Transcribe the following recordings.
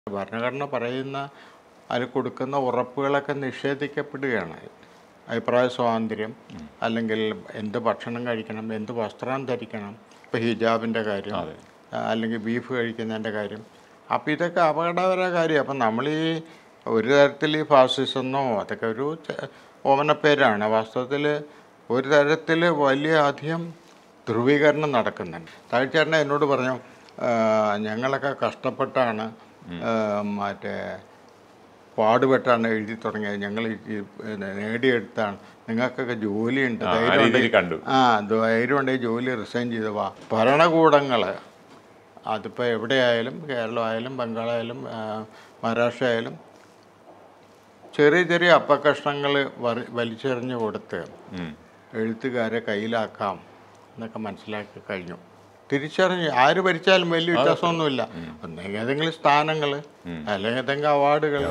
ഭരണഘടന പറയുന്ന അതിൽ കൊടുക്കുന്ന ഉറപ്പുകളൊക്കെ നിഷേധിക്കപ്പെടുകയാണ് അഭിപ്രായ സ്വാതന്ത്ര്യം അല്ലെങ്കിൽ എന്ത് ഭക്ഷണം കഴിക്കണം എന്ത് വസ്ത്രം ധരിക്കണം ഇപ്പോൾ ഹിജാബിൻ്റെ കാര്യം ആ, അല്ലെങ്കിൽ ബീഫ് കഴിക്കുന്നതിൻ്റെ കാര്യം അപ്പോൾ ഇതൊക്കെ അപകടകര കാര്യം അപ്പം നമ്മൾ ഈ ഒരു തരത്തിൽ ഈ ഫാസിസെന്നോ അതൊക്കെ ഒരു ചെ- ഓമനപ്പേരാണ് വാസ്തവത്തിൽ ഒരു തരത്തിൽ വലിയ അധികം ധ്രുവീകരണം നടക്കുന്നുണ്ട് താഴ്ചേട്ടനെ എന്നോട് പറഞ്ഞു "ആ, ഞങ്ങളൊക്കെ കഷ്ടപ്പെട്ടാണ് ആ, മറ്റേ പാടുപെട്ടാണ് എഴുതി തുടങ്ങിയത് ഞങ്ങൾ ഈ- ഈ പിന്നെ നേടിയെടുത്താണ് നിങ്ങൾക്കൊക്കെ ജോലിയുണ്ട് ആ, ആ ധൈര്യം രീതിയിൽ ഉണ്ടെങ്കിൽ- കണ്ടു. ആ ധൈര്യം ഉണ്ടെങ്കിൽ ജോലി റിസൈൻ ചെയ്ത് വാ ഭരണകൂടങ്ങൾ അതിപ്പോൾ എവിടെയായാലും കേരളമായാലും ബംഗാളായാലും ആ, മഹാരാഷ്ട്ര ആയാലും ചെറിയ ചെറിയ അപ്പകഷ്ണങ്ങൾ വലിച്ചെറിഞ്ഞ് കൊടുത്ത് ഉം. എഴുത്തുകാരെ കയ്യിലാക്കാം എന്നൊക്കെ മനസ്സിലാക്കി കഴിഞ്ഞു തിരിച്ചറിഞ്ഞ് ആര് ഭരിച്ചാലും വലിയ വ്യത്യാസമൊന്നുമില്ല ഒന്നെങ്കിൽ ഏതെങ്കിലും സ്ഥാനങ്ങൾ അല്ലെങ്കിൽ ഏതെങ്കിലും അവാർഡുകൾ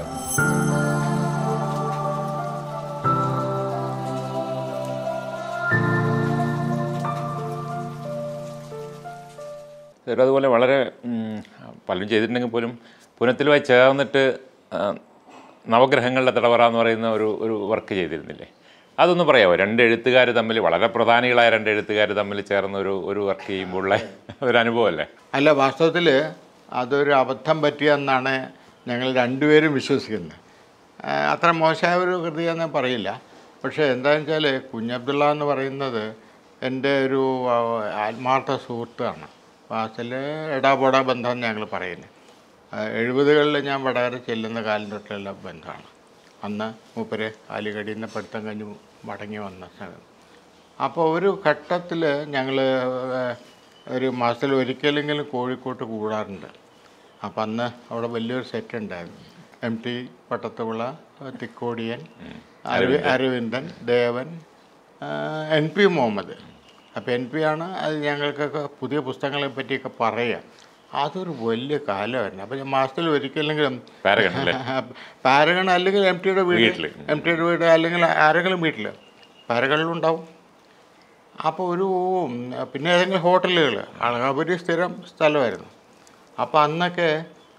ചേട്ടാ അതുപോലെ വളരെ ഉം, പലരും ചെയ്തിട്ടുണ്ടെങ്കിൽ പോലും പുനത്തിലുമായി ചേർന്നിട്ട് ആ, നവഗ്രഹങ്ങളുടെ തടവറ എന്ന് പറയുന്ന ഒരു ഒരു വർക്ക് ചെയ്തിരുന്നില്ലേ അതൊന്ന് പറയാമോ രണ്ട് എഴുത്തുകാർ തമ്മിൽ വളരെ പ്രധാനികളായ രണ്ട് എഴുത്തുകാർ തമ്മിൽ ചേർന്ന് ഒരു ഒരു വർക്ക് ചെയ്യുമ്പോഴുള്ള ഒരു അനുഭവമല്ലേ അല്ല വാസ്തവത്തിൽ അതൊരു അബദ്ധം പറ്റിയെന്നാണ് ഞങ്ങൾ രണ്ടുപേരും വിശ്വസിക്കുന്നത് ആ, അത്ര മോശമായ ഒരു കൃതിയെന്ന് പറയില്ല പക്ഷേ എന്താണെന്ന് വെച്ചാൽ കുഞ്ഞബ്ദുള്ള എന്ന് പറയുന്നത് എൻ്റെ ഒരു ആ, ആത്മാർത്ഥ സുഹൃത്താണ് വാസ്തവത്തിൽ എടാപോടാ ബന്ധം ഞങ്ങൾ പറയുന്നത് എഴുപതുകളിൽ ഞാൻ വടകര ചെല്ലുന്ന കാലം തൊട്ടുള്ള ബന്ധമാണ് അന്ന് മൂപ്പര് ആലികടിയിൽ നിന്ന് പഠിത്തം കഴിഞ്ഞ് മടങ്ങി വന്ന സമയം അപ്പോൾ ഒരു ഘട്ടത്തിൽ ഞങ്ങൾ ഒരു മാസത്തിൽ ഒരിക്കലെങ്കിലും കോഴിക്കോട്ട് കൂടാറുണ്ട് അപ്പം അന്ന് അവിടെ വലിയൊരു സെറ്റ് ഉണ്ടായിരുന്നു എം ടി പട്ടത്തുവിള തിക്കോടിയൻ അരവി അരവിന്ദൻ ദേവൻ എൻ പി മുഹമ്മദ് അപ്പോൾ എൻ പി ആണ് അത് ഞങ്ങൾക്കൊക്കെ പുതിയ പുസ്തകങ്ങളെ പറ്റിയൊക്കെ പറയുക അതൊരു വലിയ കാലമായിരുന്നു അപ്പോൾ ഞാൻ മാസത്തിൽ ഒരിക്കലെങ്കിലും പാരഗൺ അല്ലേ പാരഗൺ അല്ലെങ്കിൽ എം ടിയുടെ വീട് വീട്ടില്. എം ടിയുടെ വീട് അല്ലെങ്കിൽ ആരെങ്കിലും വീട്ടിൽ പാരകളിലുണ്ടാവും അപ്പോൾ ഒരു ഉം, പിന്നെ ഏതെങ്കിലും ഹോട്ടലുകൾ അളകാപുരി സ്ഥിരം സ്ഥലമായിരുന്നു അപ്പോൾ അന്നൊക്കെ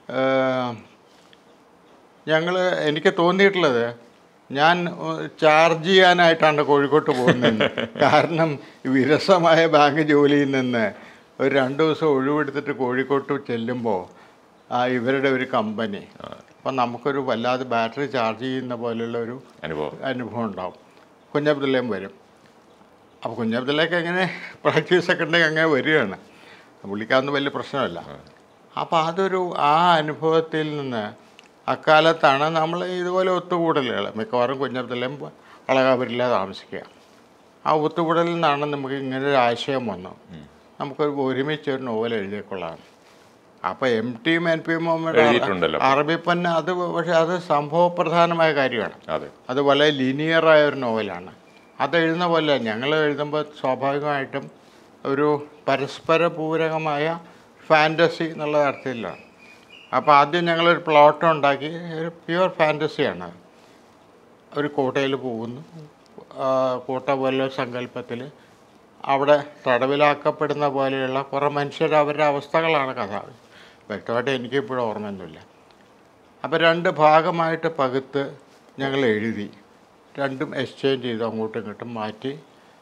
ഞങ്ങൾ എനിക്ക് തോന്നിയിട്ടുള്ളത് ഞാൻ ഏഹ്, ചാർജ് ചെയ്യാനായിട്ടാണ് കോഴിക്കോട്ട് പോകുന്നത് കാരണം വിരസമായ ബാങ്ക് ജോലിയിൽ നിന്ന് ഒരു രണ്ട് ദിവസം ഒഴിവെടുത്തിട്ട് കോഴിക്കോട്ട് ചെല്ലുമ്പോൾ ആ ഇവരുടെ ഒരു കമ്പനി അപ്പം നമുക്കൊരു വല്ലാതെ ബാറ്ററി ചാർജ് ചെയ്യുന്ന പോലെയുള്ള ഒരു അനുഭവം അനുഭവം ഉണ്ടാവും കുഞ്ഞബ്ദുല്ലയും വരും അപ്പോൾ കുഞ്ഞബ്ദുല്ലയ്ക്ക് എങ്ങനെ പ്രാക്ടീസൊക്കെ ഉണ്ടെങ്കിൽ അങ്ങനെ വരികയാണ് പുള്ളിക്കാവുന്ന വലിയ പ്രശ്നമല്ല അപ്പോൾ അതൊരു ആ അനുഭവത്തിൽ നിന്ന് അക്കാലത്താണ് നമ്മൾ ഇതുപോലെ ഒത്തുകൂടലുകൾ മിക്കവാറും കുഞ്ഞബ്ദുല്ലയും അളകാപുരില്ല താമസിക്കുക ആ ഒത്തുകൂടലിൽ നിന്നാണ് നമുക്ക് ഇങ്ങനെ ഒരു ആശയം വന്നു നമുക്കൊരു ഒരുമിച്ച് ഒരു നോവൽ എഴുതിക്കൊള്ളാം അപ്പോൾ എം ടിയും എൻ പിയും എഴുതിയിട്ടുണ്ടല്ലോ. അറബിപ്പന്ന അത് പക്ഷേ അത് സംഭവപ്രധാനമായ കാര്യമാണ് അതെ അത് വളരെ ലീനിയറായ ഒരു നോവലാണ് അത് എഴുതുന്ന പോലെ ഞങ്ങൾ എഴുതുമ്പോൾ സ്വാഭാവികമായിട്ടും ഒരു പരസ്പര പൂരകമായ ഫാൻറ്റസി എന്നുള്ള അർത്ഥത്തിലാണ് അപ്പോൾ ആദ്യം ഞങ്ങളൊരു പ്ലോട്ട് ഉണ്ടാക്കി ഒരു പ്യുവർ ഫാൻറ്റസിയാണ് അത്. ഒരു കോട്ടയിൽ പോകുന്നു ആ, കോട്ട പോലെ സങ്കല്പത്തിൽ അവിടെ തടവിലാക്കപ്പെടുന്ന പോലെയുള്ള കുറേ മനുഷ്യർ അവരുടെ അവസ്ഥകളാണ് കഥ വ്യക്തമായിട്ട് എനിക്കിപ്പോഴും ഓർമ്മയൊന്നുമില്ല അപ്പോൾ രണ്ട് ഭാഗമായിട്ട് പകുത്ത് ഞങ്ങൾ എഴുതി രണ്ടും എക്സ്ചേഞ്ച് ചെയ്തു അങ്ങോട്ടും ഇങ്ങോട്ടും മാറ്റി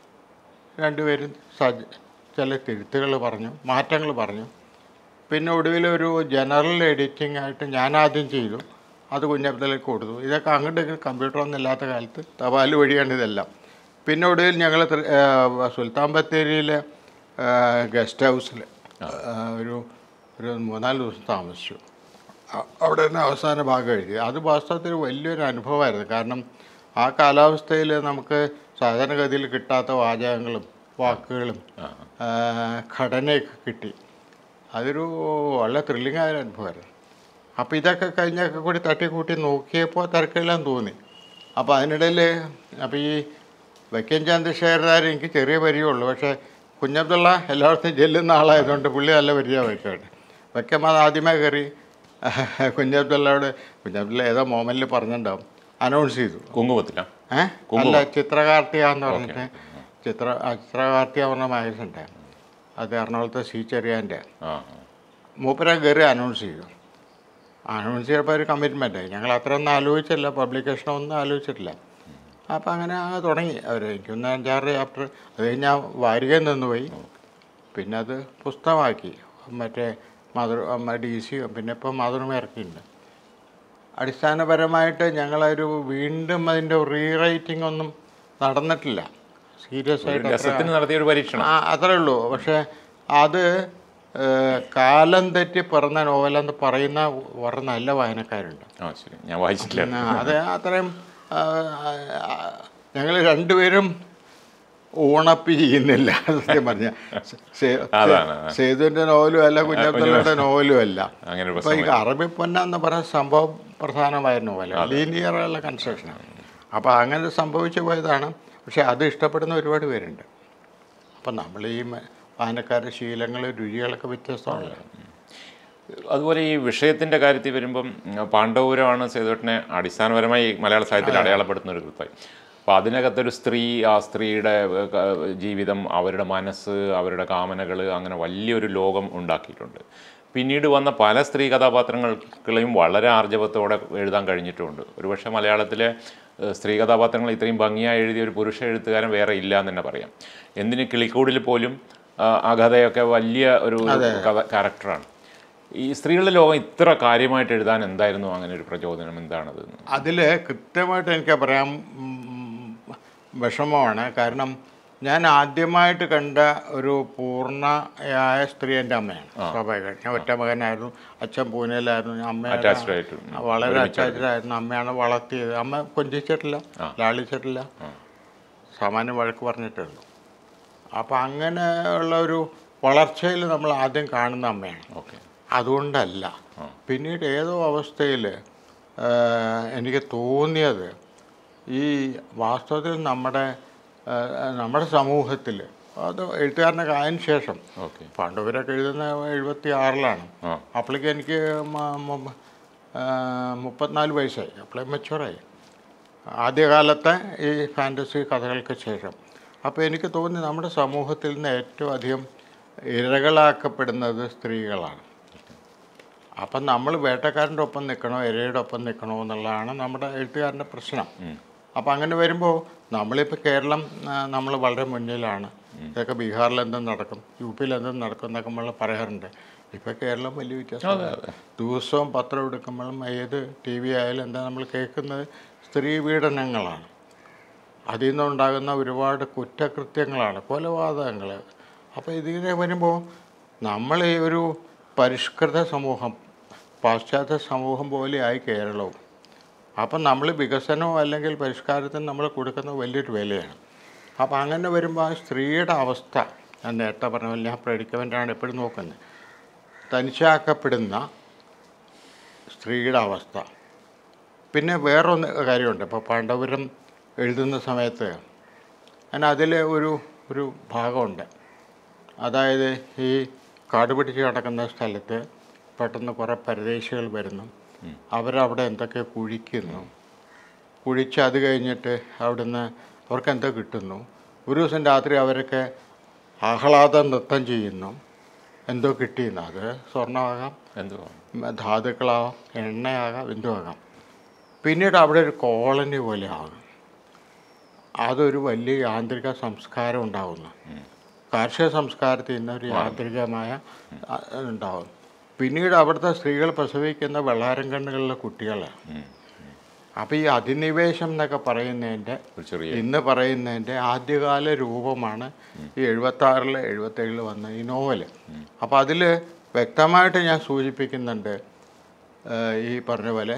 രണ്ടുപേരും സജ ചില തിരുത്തുകൾ പറഞ്ഞു മാറ്റങ്ങൾ പറഞ്ഞു പിന്നെ ഒടുവിൽ ഒരു ജനറൽ എഡിറ്റിംഗ് ആയിട്ട് ഞാൻ ആദ്യം ചെയ്തു അത് കുഞ്ഞബ്ദലേക്ക് കൊടുത്തു ഇതൊക്കെ അങ്ങോട്ട് ഇങ്ങോട്ട് കമ്പ്യൂട്ടറൊന്നും ഇല്ലാത്ത കാലത്ത് തപാൽ വഴിയാണ് ഇതെല്ലാം പിന്നെ ഒടുവിൽ ഞങ്ങൾ സുൽത്താൻ ബത്തേരിയിലെ ഗസ്റ്റ് ഹൗസിൽ ഒരു ഒരു മൂന്നാല് ദിവസം താമസിച്ചു അ- അവിടെ തന്നെ അവസാന ഭാഗം എഴുതി അത് വാസ്തവത്തിൽ വലിയൊരു അനുഭവമായിരുന്നു കാരണം ആ കാലാവസ്ഥയിൽ നമുക്ക് സാധാരണഗതിയിൽ കിട്ടാത്ത വാചകങ്ങളും വാക്കുകളും ആ, ഘടനയൊക്കെ കിട്ടി അതൊരു വളരെ ത്രില്ലിംഗ് ആയ ഒരു അനുഭവമായിരുന്നു അപ്പോൾ ഇതൊക്കെ കഴിഞ്ഞൊക്കെ കൂടി തട്ടിക്കൂട്ടി നോക്കിയപ്പോൾ തിരക്കെല്ലാം തോന്നി അപ്പോൾ അതിനിടയിൽ അപ്പോൾ ഈ വൈക്കം ചന്ദ്രശേഖരനാർ എനിക്ക് ചെറിയ പരിചയമുള്ളൂ പക്ഷേ കുഞ്ഞബ്ദുള്ള എല്ലായിടത്തും ചെല്ലുന്ന ആളായതുകൊണ്ട് പുള്ളി നല്ല പരിചയമാണ് വൈക്കോട്ട് വൈക്കം അത് ആദ്യമേ കയറി കുഞ്ഞബ്ദുള്ളയോട് കുഞ്ഞബ്ദുള്ള ഏതോ മോമനിൽ പറഞ്ഞിട്ടുണ്ടാവും അനൗൺസ് ചെയ്തു കുങ്കുമത്തില ഏ അല്ല ചിത്രകാർത്തിക എന്ന് പറഞ്ഞിട്ട് ചിത്ര ആ, ചിത്രകാർത്തിക പറഞ്ഞ മാഗസിൻ്റെ അത് എറണാകുളത്തെ സി ചെറിയാൻ്റെ ആ മൂപ്പര കയറി അനൗൺസ് ചെയ്തു അനൗൺസ് ചെയ്തപ്പോൾ ഒരു കമ്മിറ്റ്മെൻറ്റ് ഞങ്ങൾ അത്രയൊന്നും ആലോചിച്ചില്ല പബ്ലിക്കേഷനൊന്നും ആലോചിച്ചിട്ടില്ല അപ്പോൾ അങ്ങനെ അങ്ങ് തുടങ്ങി അവർ എനിക്കൊന്ന് അഞ്ചാറ് ചാപ്റ്റർ അത് കഴിഞ്ഞാൽ വാരികയിൽ നിന്ന് പോയി പിന്നെ അത് പുസ്തകമാക്കി മറ്റേ മധുര ഡി സി പിന്നെ ഇപ്പം മാതൃമ ഇറക്കിയിട്ടുണ്ട് അടിസ്ഥാനപരമായിട്ട് ഞങ്ങളൊരു വീണ്ടും അതിൻ്റെ റീറൈറ്റിംഗ് ഒന്നും നടന്നിട്ടില്ല സീരിയസ് ഒരു ആയിട്ട് അത്ര- രസത്തിന് നടത്തിയ ഒരു പരീക്ഷണം ആ അത്രേ ഉള്ളൂ പക്ഷേ അത് ഏഹ്, കാലം തെറ്റി പിറന്ന നോവലെന്ന് പറയുന്ന വളരെ നല്ല വായനക്കാരുണ്ട് ആ ശരി ഞാൻ വായിച്ചിട്ടില്ല ആ, അത് അത്രയും ഞങ്ങൾ രണ്ടുപേരും ഓണപ്പ് ചെയ്യുന്നില്ല സത്യം പറഞ്ഞ അതാണ്. സേതുവിൻ്റെ നോവലും അല്ല കുഞ്ഞബ്ദുള്ളയുടെ നോവലും അല്ല അങ്ങനെ ഒരു അപ്പോൾ ഈ അറബി പൊന്ന എന്ന് പറയുന്ന സംഭവം പ്രധാനമായ നോവല ലീനിയറുള്ള കൺസ്ട്രക്ഷനാണ് അപ്പോൾ അങ്ങനെ സംഭവിച്ചു പോയതാണ് പക്ഷേ അത് ഇഷ്ടപ്പെടുന്ന ഒരുപാട് പേരുണ്ട് അപ്പം നമ്മൾ ഈ മ- വായനക്കാരുടെ ശീലങ്ങൾ രുചികളൊക്കെ വ്യത്യസ്തമാണല്ലോ അതുപോലെ ഈ വിഷയത്തിൻ്റെ കാര്യത്തിൽ വരുമ്പം ഉം, പാണ്ഡവപുരമാണ് സേതുവേട്ടനെ അടിസ്ഥാനപരമായി മലയാള സാഹിത്യത്തിൽ അടയാളപ്പെടുത്തുന്ന ഒരു കൃത്തായി അപ്പോൾ അതിനകത്തൊരു സ്ത്രീ ആ സ്ത്രീയുടെ ഏഹ്, ക- ജീവിതം അവരുടെ മനസ്സ് അവരുടെ കാമനകൾ അങ്ങനെ വലിയൊരു ലോകം ഉണ്ടാക്കിയിട്ടുണ്ട് പിന്നീട് വന്ന പല സ്ത്രീ കഥാപാത്രങ്ങളെയും വളരെ ആർജവത്തോടെ എഴുതാൻ കഴിഞ്ഞിട്ടുമുണ്ട് ഒരുപക്ഷെ മലയാളത്തിലെ ഏഹ്, സ്ത്രീ കഥാപാത്രങ്ങൾ ഇത്രയും ഭംഗിയായി എഴുതിയ ഒരു പുരുഷ എഴുത്തുകാരൻ വേറെ ഇല്ല എന്ന് തന്നെ പറയാം എന്തിന് കിളിക്കൂടിൽ പോലും ആ, അഗതയൊക്കെ വലിയ ഒരു കഥ ക്യാരക്ടറാണ് ഈ സ്ത്രീകളുടെ ലോകം ഇത്ര കാര്യമായിട്ട് എഴുതാൻ എന്തായിരുന്നു അങ്ങനെ ഒരു പ്രചോദനം എന്താണത് അതിൽ കൃത്യമായിട്ട് എനിക്ക് പറയാൻ ഉം, വിഷമമാണ് കാരണം ഞാൻ ആദ്യമായിട്ട് കണ്ട ഒരു പൂർണ്ണയായ സ്ത്രീ എൻ്റെ അമ്മയാണ് സ്വാഭാവികമായിട്ട് ഞാൻ ഒറ്റ മകനായിരുന്നു അച്ഛൻ പൂനെയിലായിരുന്നു അമ്മ Attached ആയിട്ട്. ഉം. വളരെ അറ്റാച്ച്ഡ് ആയിരുന്നു അമ്മയാണ് വളർത്തിയത് അമ്മ കൊഞ്ചിച്ചിട്ടില്ല ലാളിച്ചിട്ടില്ല സാമാന്യം വഴക്ക് പറഞ്ഞിട്ടേ ഉള്ളൂ അപ്പം അങ്ങനെ ഉള്ള ഒരു വളർച്ചയിൽ നമ്മൾ ആദ്യം കാണുന്ന അമ്മയാണ് ഓക്കെ അതുകൊണ്ടല്ല പിന്നീട് ഏതോ അവസ്ഥയിൽ എനിക്ക് തോന്നിയത് ഈ വാസ്തവത്തിൽ നമ്മുടെ ആ, നമ്മുടെ സമൂഹത്തിൽ അത് എഴുത്തുകാരനൊക്കെ ആയതിനു ശേഷം ഓക്കെ പാണ്ഡവരൊക്കെ എഴുതുന്ന എഴുപത്തി ആറിലാണ് ആ അപ്പോഴേക്ക് എനിക്ക് മ- മ- ആ, മുപ്പത്തിനാല് വയസ്സായി അപ്പോഴേ മെച്ചുവറായി ആദ്യകാലത്തെ ഈ ഫാൻറ്റസി കഥകൾക്ക് ശേഷം അപ്പോൾ എനിക്ക് തോന്നി നമ്മുടെ സമൂഹത്തിൽ നിന്ന് ഏറ്റവും അധികം ഇരകളാക്കപ്പെടുന്നത് സ്ത്രീകളാണ് അപ്പം നമ്മൾ വേട്ടക്കാരൻ്റെ ഒപ്പം നിൽക്കണോ ഇരയുടെ ഒപ്പം നിൽക്കണോ എന്നുള്ളതാണ് നമ്മുടെ എഴുത്തുകാരൻ്റെ പ്രശ്നം അപ്പം അങ്ങനെ വരുമ്പോൾ നമ്മളിപ്പോൾ കേരളം നമ്മൾ വളരെ മുന്നിലാണ് ഇതൊക്കെ ബീഹാറിൽ എന്തും നടക്കും യു പിയിൽ എന്തും നടക്കും എന്നൊക്കെ നമ്മൾ പറയാറുണ്ട് ഇപ്പോൾ കേരളം വലിയ വ്യത്യാസം ദിവസവും പത്രം എടുക്കുമ്പോഴും ഏത് ടി വി ആയാലും എന്താ നമ്മൾ കേൾക്കുന്നത് സ്ത്രീ പീഡനങ്ങളാണ് അതിൽ നിന്നുണ്ടാകുന്ന ഒരുപാട് കുറ്റകൃത്യങ്ങളാണ് കൊലപാതകങ്ങൾ അപ്പോൾ ഇതിങ്ങനെ വരുമ്പോൾ നമ്മൾ ഈ ഒരു പരിഷ്കൃത സമൂഹം പാശ്ചാത്യ സമൂഹം പോലെയായി കേരളവും അപ്പം നമ്മൾ വികസനവും അല്ലെങ്കിൽ പരിഷ്കാരത്തിന് നമ്മൾ കൊടുക്കുന്ന വലിയൊരു വിലയാണ് അപ്പം അങ്ങനെ വരുമ്പോൾ ആ സ്ത്രീയുടെ അവസ്ഥ ഞാൻ നേരത്തെ പറഞ്ഞ പോലെ ഞാൻ പ്രഡിക്കമെൻ്റാണ് എപ്പോഴും നോക്കുന്നത് തനിച്ചാക്കപ്പെടുന്ന സ്ത്രീയുടെ അവസ്ഥ പിന്നെ വേറൊന്ന് കാര്യമുണ്ട് ഇപ്പോൾ പാണ്ഡവപുരം എഴുതുന്ന സമയത്ത് ഞാൻ അതിൽ ഒരു ഒരു ഭാഗമുണ്ട് അതായത് ഈ കാട് പിടിച്ച് കിടക്കുന്ന സ്ഥലത്ത് പെട്ടെന്ന് കുറേ പരദേശികൾ വരുന്നു അവരവിടെ എന്തൊക്കെ കുഴിക്കുന്നു കുഴിച്ച് അത് കഴിഞ്ഞിട്ട് അവിടുന്ന് അവർക്ക് എന്തോ കിട്ടുന്നു ഒരു ദിവസം രാത്രി അവരൊക്കെ ആഹ്ലാദ നൃത്തം ചെയ്യുന്നു എന്തോ കിട്ടിയെന്ന് അത് സ്വർണ്ണമാകാം എന്തുവാ ധാതുക്കളാവാം എണ്ണയാകാം എന്തും ആകാം പിന്നീട് അവിടെ ഒരു കോളനി പോലെ ആകും അതൊരു വലിയ യാന്ത്രിക സംസ്കാരം ഉണ്ടാകുന്നു കാർഷിക സംസ്കാരത്തിൽ നിന്ന് ഒരു യാന്ത്രികമായ ആ, ഉണ്ടാകും പിന്നീട് അവിടുത്തെ സ്ത്രീകൾ പ്രസവിക്കുന്ന വെള്ളാരം കണ്ണുകളിലെ കുട്ടികളാണ് ഉം. അപ്പോൾ ഈ അധിനിവേശം എന്നൊക്കെ പറയുന്നതിൻ്റെ ഒരു ചെറിയ ഇന്ന് പറയുന്നതിൻ്റെ ആദ്യകാല രൂപമാണ് ഈ എഴുപത്താറിൽ എഴുപത്തേഴിൽ വന്ന ഈ നോവൽ അപ്പോൾ അതിൽ വ്യക്തമായിട്ട് ഞാൻ സൂചിപ്പിക്കുന്നുണ്ട് ഏഹ്, ഈ പറഞ്ഞ പോലെ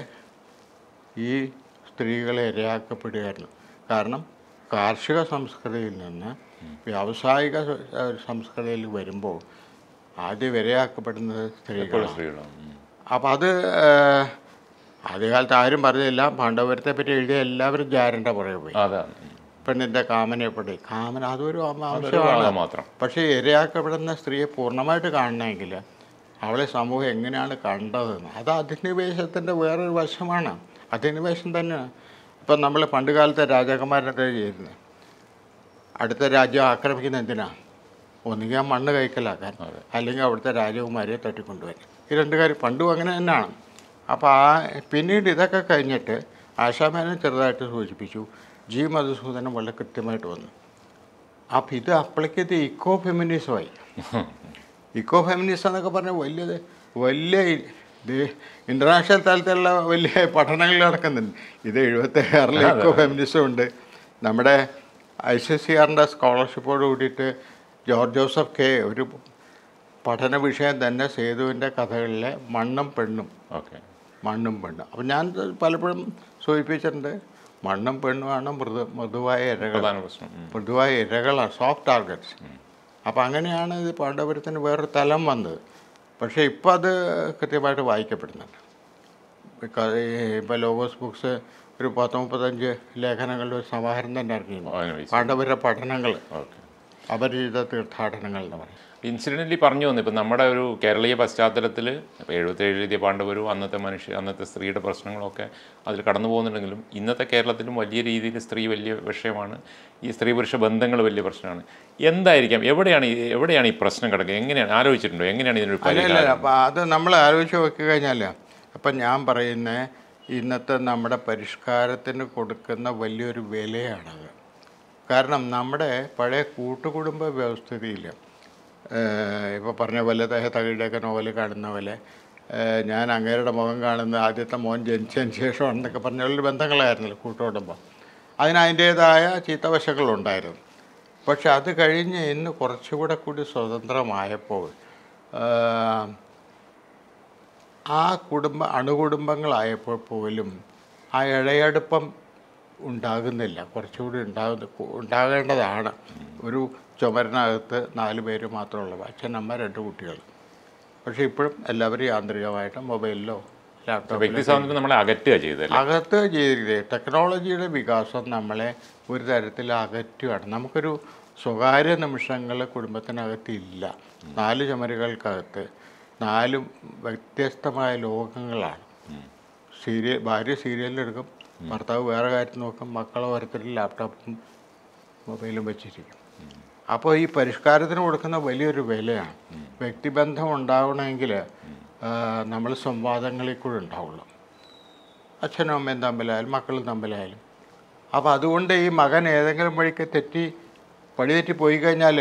ഈ സ്ത്രീകളെ ഇരയാക്കപ്പെടുകയായിരുന്നു കാരണം കാർഷിക സംസ്കൃതിയിൽ നിന്ന് വ്യാവസായിക സ- ഏഹ് സംസ്കൃതിയിൽ വരുമ്പോൾ ആദ്യം ഇരയാക്കപ്പെടുന്നത് സ്ത്രീകളാണ് സ്ത്രീകളാണ് ഉം. അപ്പം അത് ഏഹ്, ആദ്യകാലത്ത് ആരും പറഞ്ഞില്ല പാണ്ഡവരത്തെ പറ്റി എഴുതിയ എല്ലാവരും ജാരൻ്റെ പുറകെ പോയി അതാണ് ഉം. പെണ്ണിൻ്റെ കാമനയെപ്പടി കാമന അതൊരു അം- അതൊരു അംശമാണ് ഭാഗം മാത്രം പക്ഷേ ഇരയാക്കപ്പെടുന്ന സ്ത്രീയെ പൂർണ്ണമായിട്ട് കാണണമെങ്കിൽ അവളെ സമൂഹം എങ്ങനെയാണ് കണ്ടതെന്ന് അത് അധിനിവേശത്തിൻ്റെ വേറൊരു വശമാണ് അധിനിവേശം തന്നെയാണ് ഇപ്പം നമ്മൾ പണ്ട് കാലത്തെ രാജാക്കന്മാരെന്താ ചെയ്യുന്നത് അടുത്ത രാജ്യം ആക്രമിക്കുന്ന എന്തിനാ ഒന്നുകിൽ ആ മണ്ണ് കൈക്കലാക്കാൻ അല്ലെങ്കിൽ അവിടുത്തെ രാജകുമാരിയെ തട്ടിക്കൊണ്ടുവരാൻ ഈ രണ്ട് കാര്യം പണ്ടും അങ്ങനെ തന്നെയാണ് അപ്പോൾ ആ പിന്നീട് ഇതൊക്കെ കഴിഞ്ഞിട്ട് ആശാമേനെ ചെറുതായിട്ട് സൂചിപ്പിച്ചു ജി മധുസൂദനം വളരെ കൃത്യമായിട്ട് വന്നു അപ്പോൾ ഇത് അപ്പോഴേക്ക് ഇത് ഇക്കോ ഫെമിനിസമായി ഇക്കോ ഫെമിനിസം എന്നൊക്കെ പറഞ്ഞാൽ വലിയത് വലിയ ഇത് ഇൻ്റർനാഷണൽ തലത്തിലുള്ള വലിയ പഠനങ്ങൾ നടക്കുന്നുണ്ട് ഇത് എഴുപത്തേഴാറിൽ ഇക്കോ ഫെമിനിസം ഉണ്ട് നമ്മുടെ ഐ സി സി ആറിൻ്റെ സ്കോളർഷിപ്പോട് കൂടിയിട്ട് ജോർജ് ജോസഫ് കെ ഒരു പഠന വിഷയം തന്നെ സേതുവിൻ്റെ കഥകളിലെ മണ്ണും പെണ്ണും ഓക്കെ മണ്ണും പെണ്ണും അപ്പം ഞാൻ പലപ്പോഴും സൂചിപ്പിച്ചിട്ടുണ്ട് മണ്ണും പെണ്ണുമാണ് മൃദു മൃദുവായ ഇരകൾ പ്രധാന പ്രശ്നം ഉം. മൃദുവായ ഇരകളാണ് സോഫ്റ്റ് ടാർഗറ്റ്സ് അപ്പം അങ്ങനെയാണ് ഇത് പാണ്ഡവരത്തിന് വേറൊരു തലം വന്നത് പക്ഷേ ഇപ്പം അത് കൃത്യമായിട്ട് വായിക്കപ്പെടുന്നുണ്ട് ഇപ്പോൾ ലോഗോസ് ബുക്സ് ഒരു പത്ത് മുപ്പത്തഞ്ച് ലേഖനങ്ങളുടെ ഒരു സമാഹാരം തന്നെ ഇറങ്ങിയിരുന്നു അതിന് വീശി. പാണ്ഡവരുടെ പഠനങ്ങൾ ഓക്കെ അപരിചിത തീർത്ഥാടനങ്ങൾ എന്ന് പറയും ഇൻസിഡൻ്റലി പറഞ്ഞു വന്നു ഇപ്പം നമ്മുടെ ഒരു കേരളീയ പശ്ചാത്തലത്തിൽ ഇപ്പോൾ എഴുപത്തേഴ് എഴുതിയ പാണ്ഡവരും അന്നത്തെ മനുഷ്യ അന്നത്തെ സ്ത്രീയുടെ പ്രശ്നങ്ങളൊക്കെ അതിൽ കടന്നു പോകുന്നുണ്ടെങ്കിലും ഇന്നത്തെ കേരളത്തിലും വലിയ രീതിയിൽ സ്ത്രീ വലിയ വിഷയമാണ് ഈ സ്ത്രീ പുരുഷ ബന്ധങ്ങൾ വലിയ പ്രശ്നമാണ് എന്തായിരിക്കാം എവിടെയാണ് ഈ എവിടെയാണ് ഈ പ്രശ്നം കിടക്കുക എങ്ങനെയാണ് ആലോചിച്ചിട്ടുണ്ടോ എങ്ങനെയാണ് ഇതിനൊരു അല്ല അല്ല പരിഹാരം അപ്പം അത് നമ്മൾ ആലോചിച്ച് നോക്കി കഴിഞ്ഞാൽ അപ്പം ഞാൻ പറയുന്ന ഇന്നത്തെ നമ്മുടെ പരിഷ്കാരത്തിന് കൊടുക്കുന്ന വലിയൊരു വിലയാണത് കാരണം നമ്മുടെ പഴയ കൂട്ടുകുടുംബ വ്യവസ്ഥിതിയിൽ ഇപ്പോൾ പറഞ്ഞ പോലെ തകഴിയുടെയൊക്കെ നോവൽ കാണുന്ന പോലെ ഏഹ്, ഞാൻ അങ്ങേരുടെ മുഖം കാണുന്ന ആദ്യത്തെ മോൻ ജനിച്ചതിന് ശേഷമാണെന്നൊക്കെ പറഞ്ഞ ഒരു ബന്ധങ്ങളായിരുന്നല്ലോ കൂട്ടുകുടുംബം അതിന് അതിൻ്റേതായ ചീത്തവശങ്ങളുണ്ടായിരുന്നു പക്ഷെ അത് കഴിഞ്ഞ് ഇന്ന് കുറച്ചുകൂടെ കൂടി സ്വതന്ത്രമായപ്പോൾ ഏഹ്, ആ കുടുംബ അണുകുടുംബങ്ങളായപ്പോൾ പോലും ആ ഇഴയടുപ്പം ഉണ്ടാകുന്നില്ല കുറച്ചുകൂടി ഉണ്ടാകുന്ന ഉണ്ടാകേണ്ടതാണ് ഒരു ചുമരിനകത്ത് നാല് പേര് മാത്രമുള്ളത് അച്ഛൻ അമ്മ രണ്ട് കുട്ടികൾ പക്ഷേ ഇപ്പോഴും എല്ലാവരും യാന്ത്രികമായിട്ട് മൊബൈലിലോ ലാപ്ടോപ്പിലോ വ്യക്തി സ്വാതന്ത്ര്യം നമ്മളെ അകറ്റുക ചെയ്തല്ലേ അകത്ത് ചെയ്തിരിക്കുന്നത് ടെക്നോളജിയുടെ വികാസം നമ്മളെ ഒരു തരത്തിൽ അകറ്റുകയാണ് നമുക്കൊരു സ്വകാര്യ നിമിഷങ്ങൾ കുടുംബത്തിനകത്ത് ഇല്ല നാല് ചുമരുകൾക്കകത്ത് നാല് വ്യത്യസ്തമായ ലോകങ്ങളാണ് സീരിയൽ ഭാര്യ സീരിയലിലെടുക്കും ഭർത്താവ് വേറെ കാര്യം നോക്കും മക്കളെ ഓരോരുത്തരിൽ ലാപ്ടോപ്പും മൊബൈലും വെച്ചിരിക്കും അപ്പോൾ ഈ പരിഷ്കാരത്തിന് കൊടുക്കുന്ന വലിയൊരു വിലയാണ് വ്യക്തിബന്ധം ഉണ്ടാവണമെങ്കിൽ നമ്മൾ സംവാദങ്ങളിൽ കൂടെ ഉണ്ടാവുള്ളൂ അച്ഛനും അമ്മയും തമ്മിലായാലും മക്കളും തമ്മിലായാലും അപ്പോൾ അതുകൊണ്ട് ഈ മകൻ ഏതെങ്കിലും വഴിക്ക് തെറ്റി പടി തെറ്റി പോയി കഴിഞ്ഞാൽ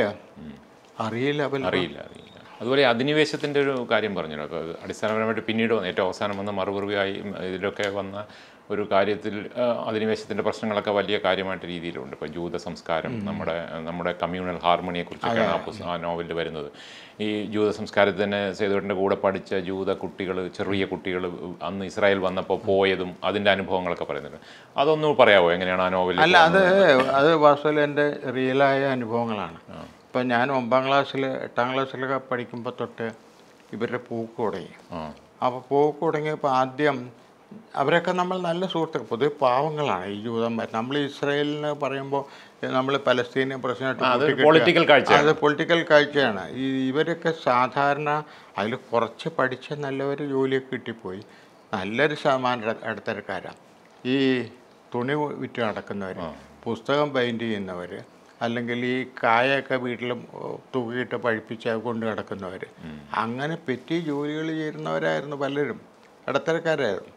അറിയില്ല അവൻ അറിയില്ല അറിയില്ല അതുപോലെ അധിനിവേശത്തിൻ്റെ ഒരു കാര്യം പറഞ്ഞല്ലോ അപ്പോൾ അത് അടിസ്ഥാനപരമായിട്ട് പിന്നീട് വന്ന ഏറ്റവും അവസാനം വന്ന മറുപടിയായി ഇതിലൊക്കെ വന്ന ഒരു കാര്യത്തിൽ ആ, അധിനിവേശത്തിൻ്റെ പ്രശ്നങ്ങളൊക്കെ വലിയ കാര്യമായിട്ട് രീതിയിലുണ്ട് ഇപ്പോൾ ജൂത സംസ്കാരം നമ്മുടെ നമ്മുടെ കമ്മ്യൂണൽ ഹാർമണിയെ കുറിച്ചൊക്കെയാണ് ആ പുസ്തകം ആ നോവലിൽ വരുന്നത് ഈ ജൂത സംസ്കാരത്തിൽ തന്നെ സേതുവേട്ടൻ്റെ കൂടെ പഠിച്ച ജൂത കുട്ടികൾ ചെറിയ കുട്ടികൾ അന്ന് ഇസ്രായേൽ വന്നപ്പോൾ പോയതും അതിൻ്റെ അനുഭവങ്ങളൊക്കെ പറയുന്നുണ്ട് അതൊന്നും പറയാമോ എങ്ങനെയാണ് ആ നോവലിൽ അല്ല അത് അത് വാസ്തവത്തിൽ എൻ്റെ റിയലായ അനുഭവങ്ങളാണ് ഇപ്പം ഞാൻ ഒമ്പതാം ക്ലാസ്സിൽ എട്ടാം ക്ലാസ്സിലൊക്കെ പഠിക്കുമ്പോൾ തൊട്ട് ഇവരുടെ പൂക്ക് തുടങ്ങി ആ അപ്പോൾ പൂക്ക് തുടങ്ങിയപ്പോൾ ആദ്യം അവരൊക്കെ നമ്മൾ നല്ല സുഹൃത്തുക്കൾ പൊതുവെ പാവങ്ങളാണ് ഈ ജൂതന്മാർ നമ്മൾ ഇസ്രായേലിന് പറയുമ്പോൾ നമ്മൾ പലസ്തീനിയൻ പ്രശ്നമായിട്ട് അത് കൂട്ടിക്കെട്ടുക. പൊളിറ്റിക്കൽ കാഴ്ചയാണ്. അത് പൊളിറ്റിക്കൽ കാഴ്ചയാണ് ഈ ഇവരൊക്കെ സാധാരണ അതിൽ കുറച്ച് പഠിച്ച നല്ലവർ ജോലിയൊക്കെ കിട്ടിപ്പോയി നല്ലൊരു ശതമാനം ഇട- ഇടത്തരക്കാരാണ് ഈ തുണി വിറ്റ് നടക്കുന്നവർ പുസ്തകം ബൈൻഡ് ചെയ്യുന്നവർ അല്ലെങ്കിൽ ഈ കായൊക്കെ വീട്ടിലും ഓ, തൂക്കിയിട്ട് പഴിപ്പിച്ച് കൊണ്ട് കിടക്കുന്നവർ അങ്ങനെ പെറ്റി ജോലികൾ ചെയ്യുന്നവരായിരുന്നു പലരും ഇടത്തരക്കാരായിരുന്നു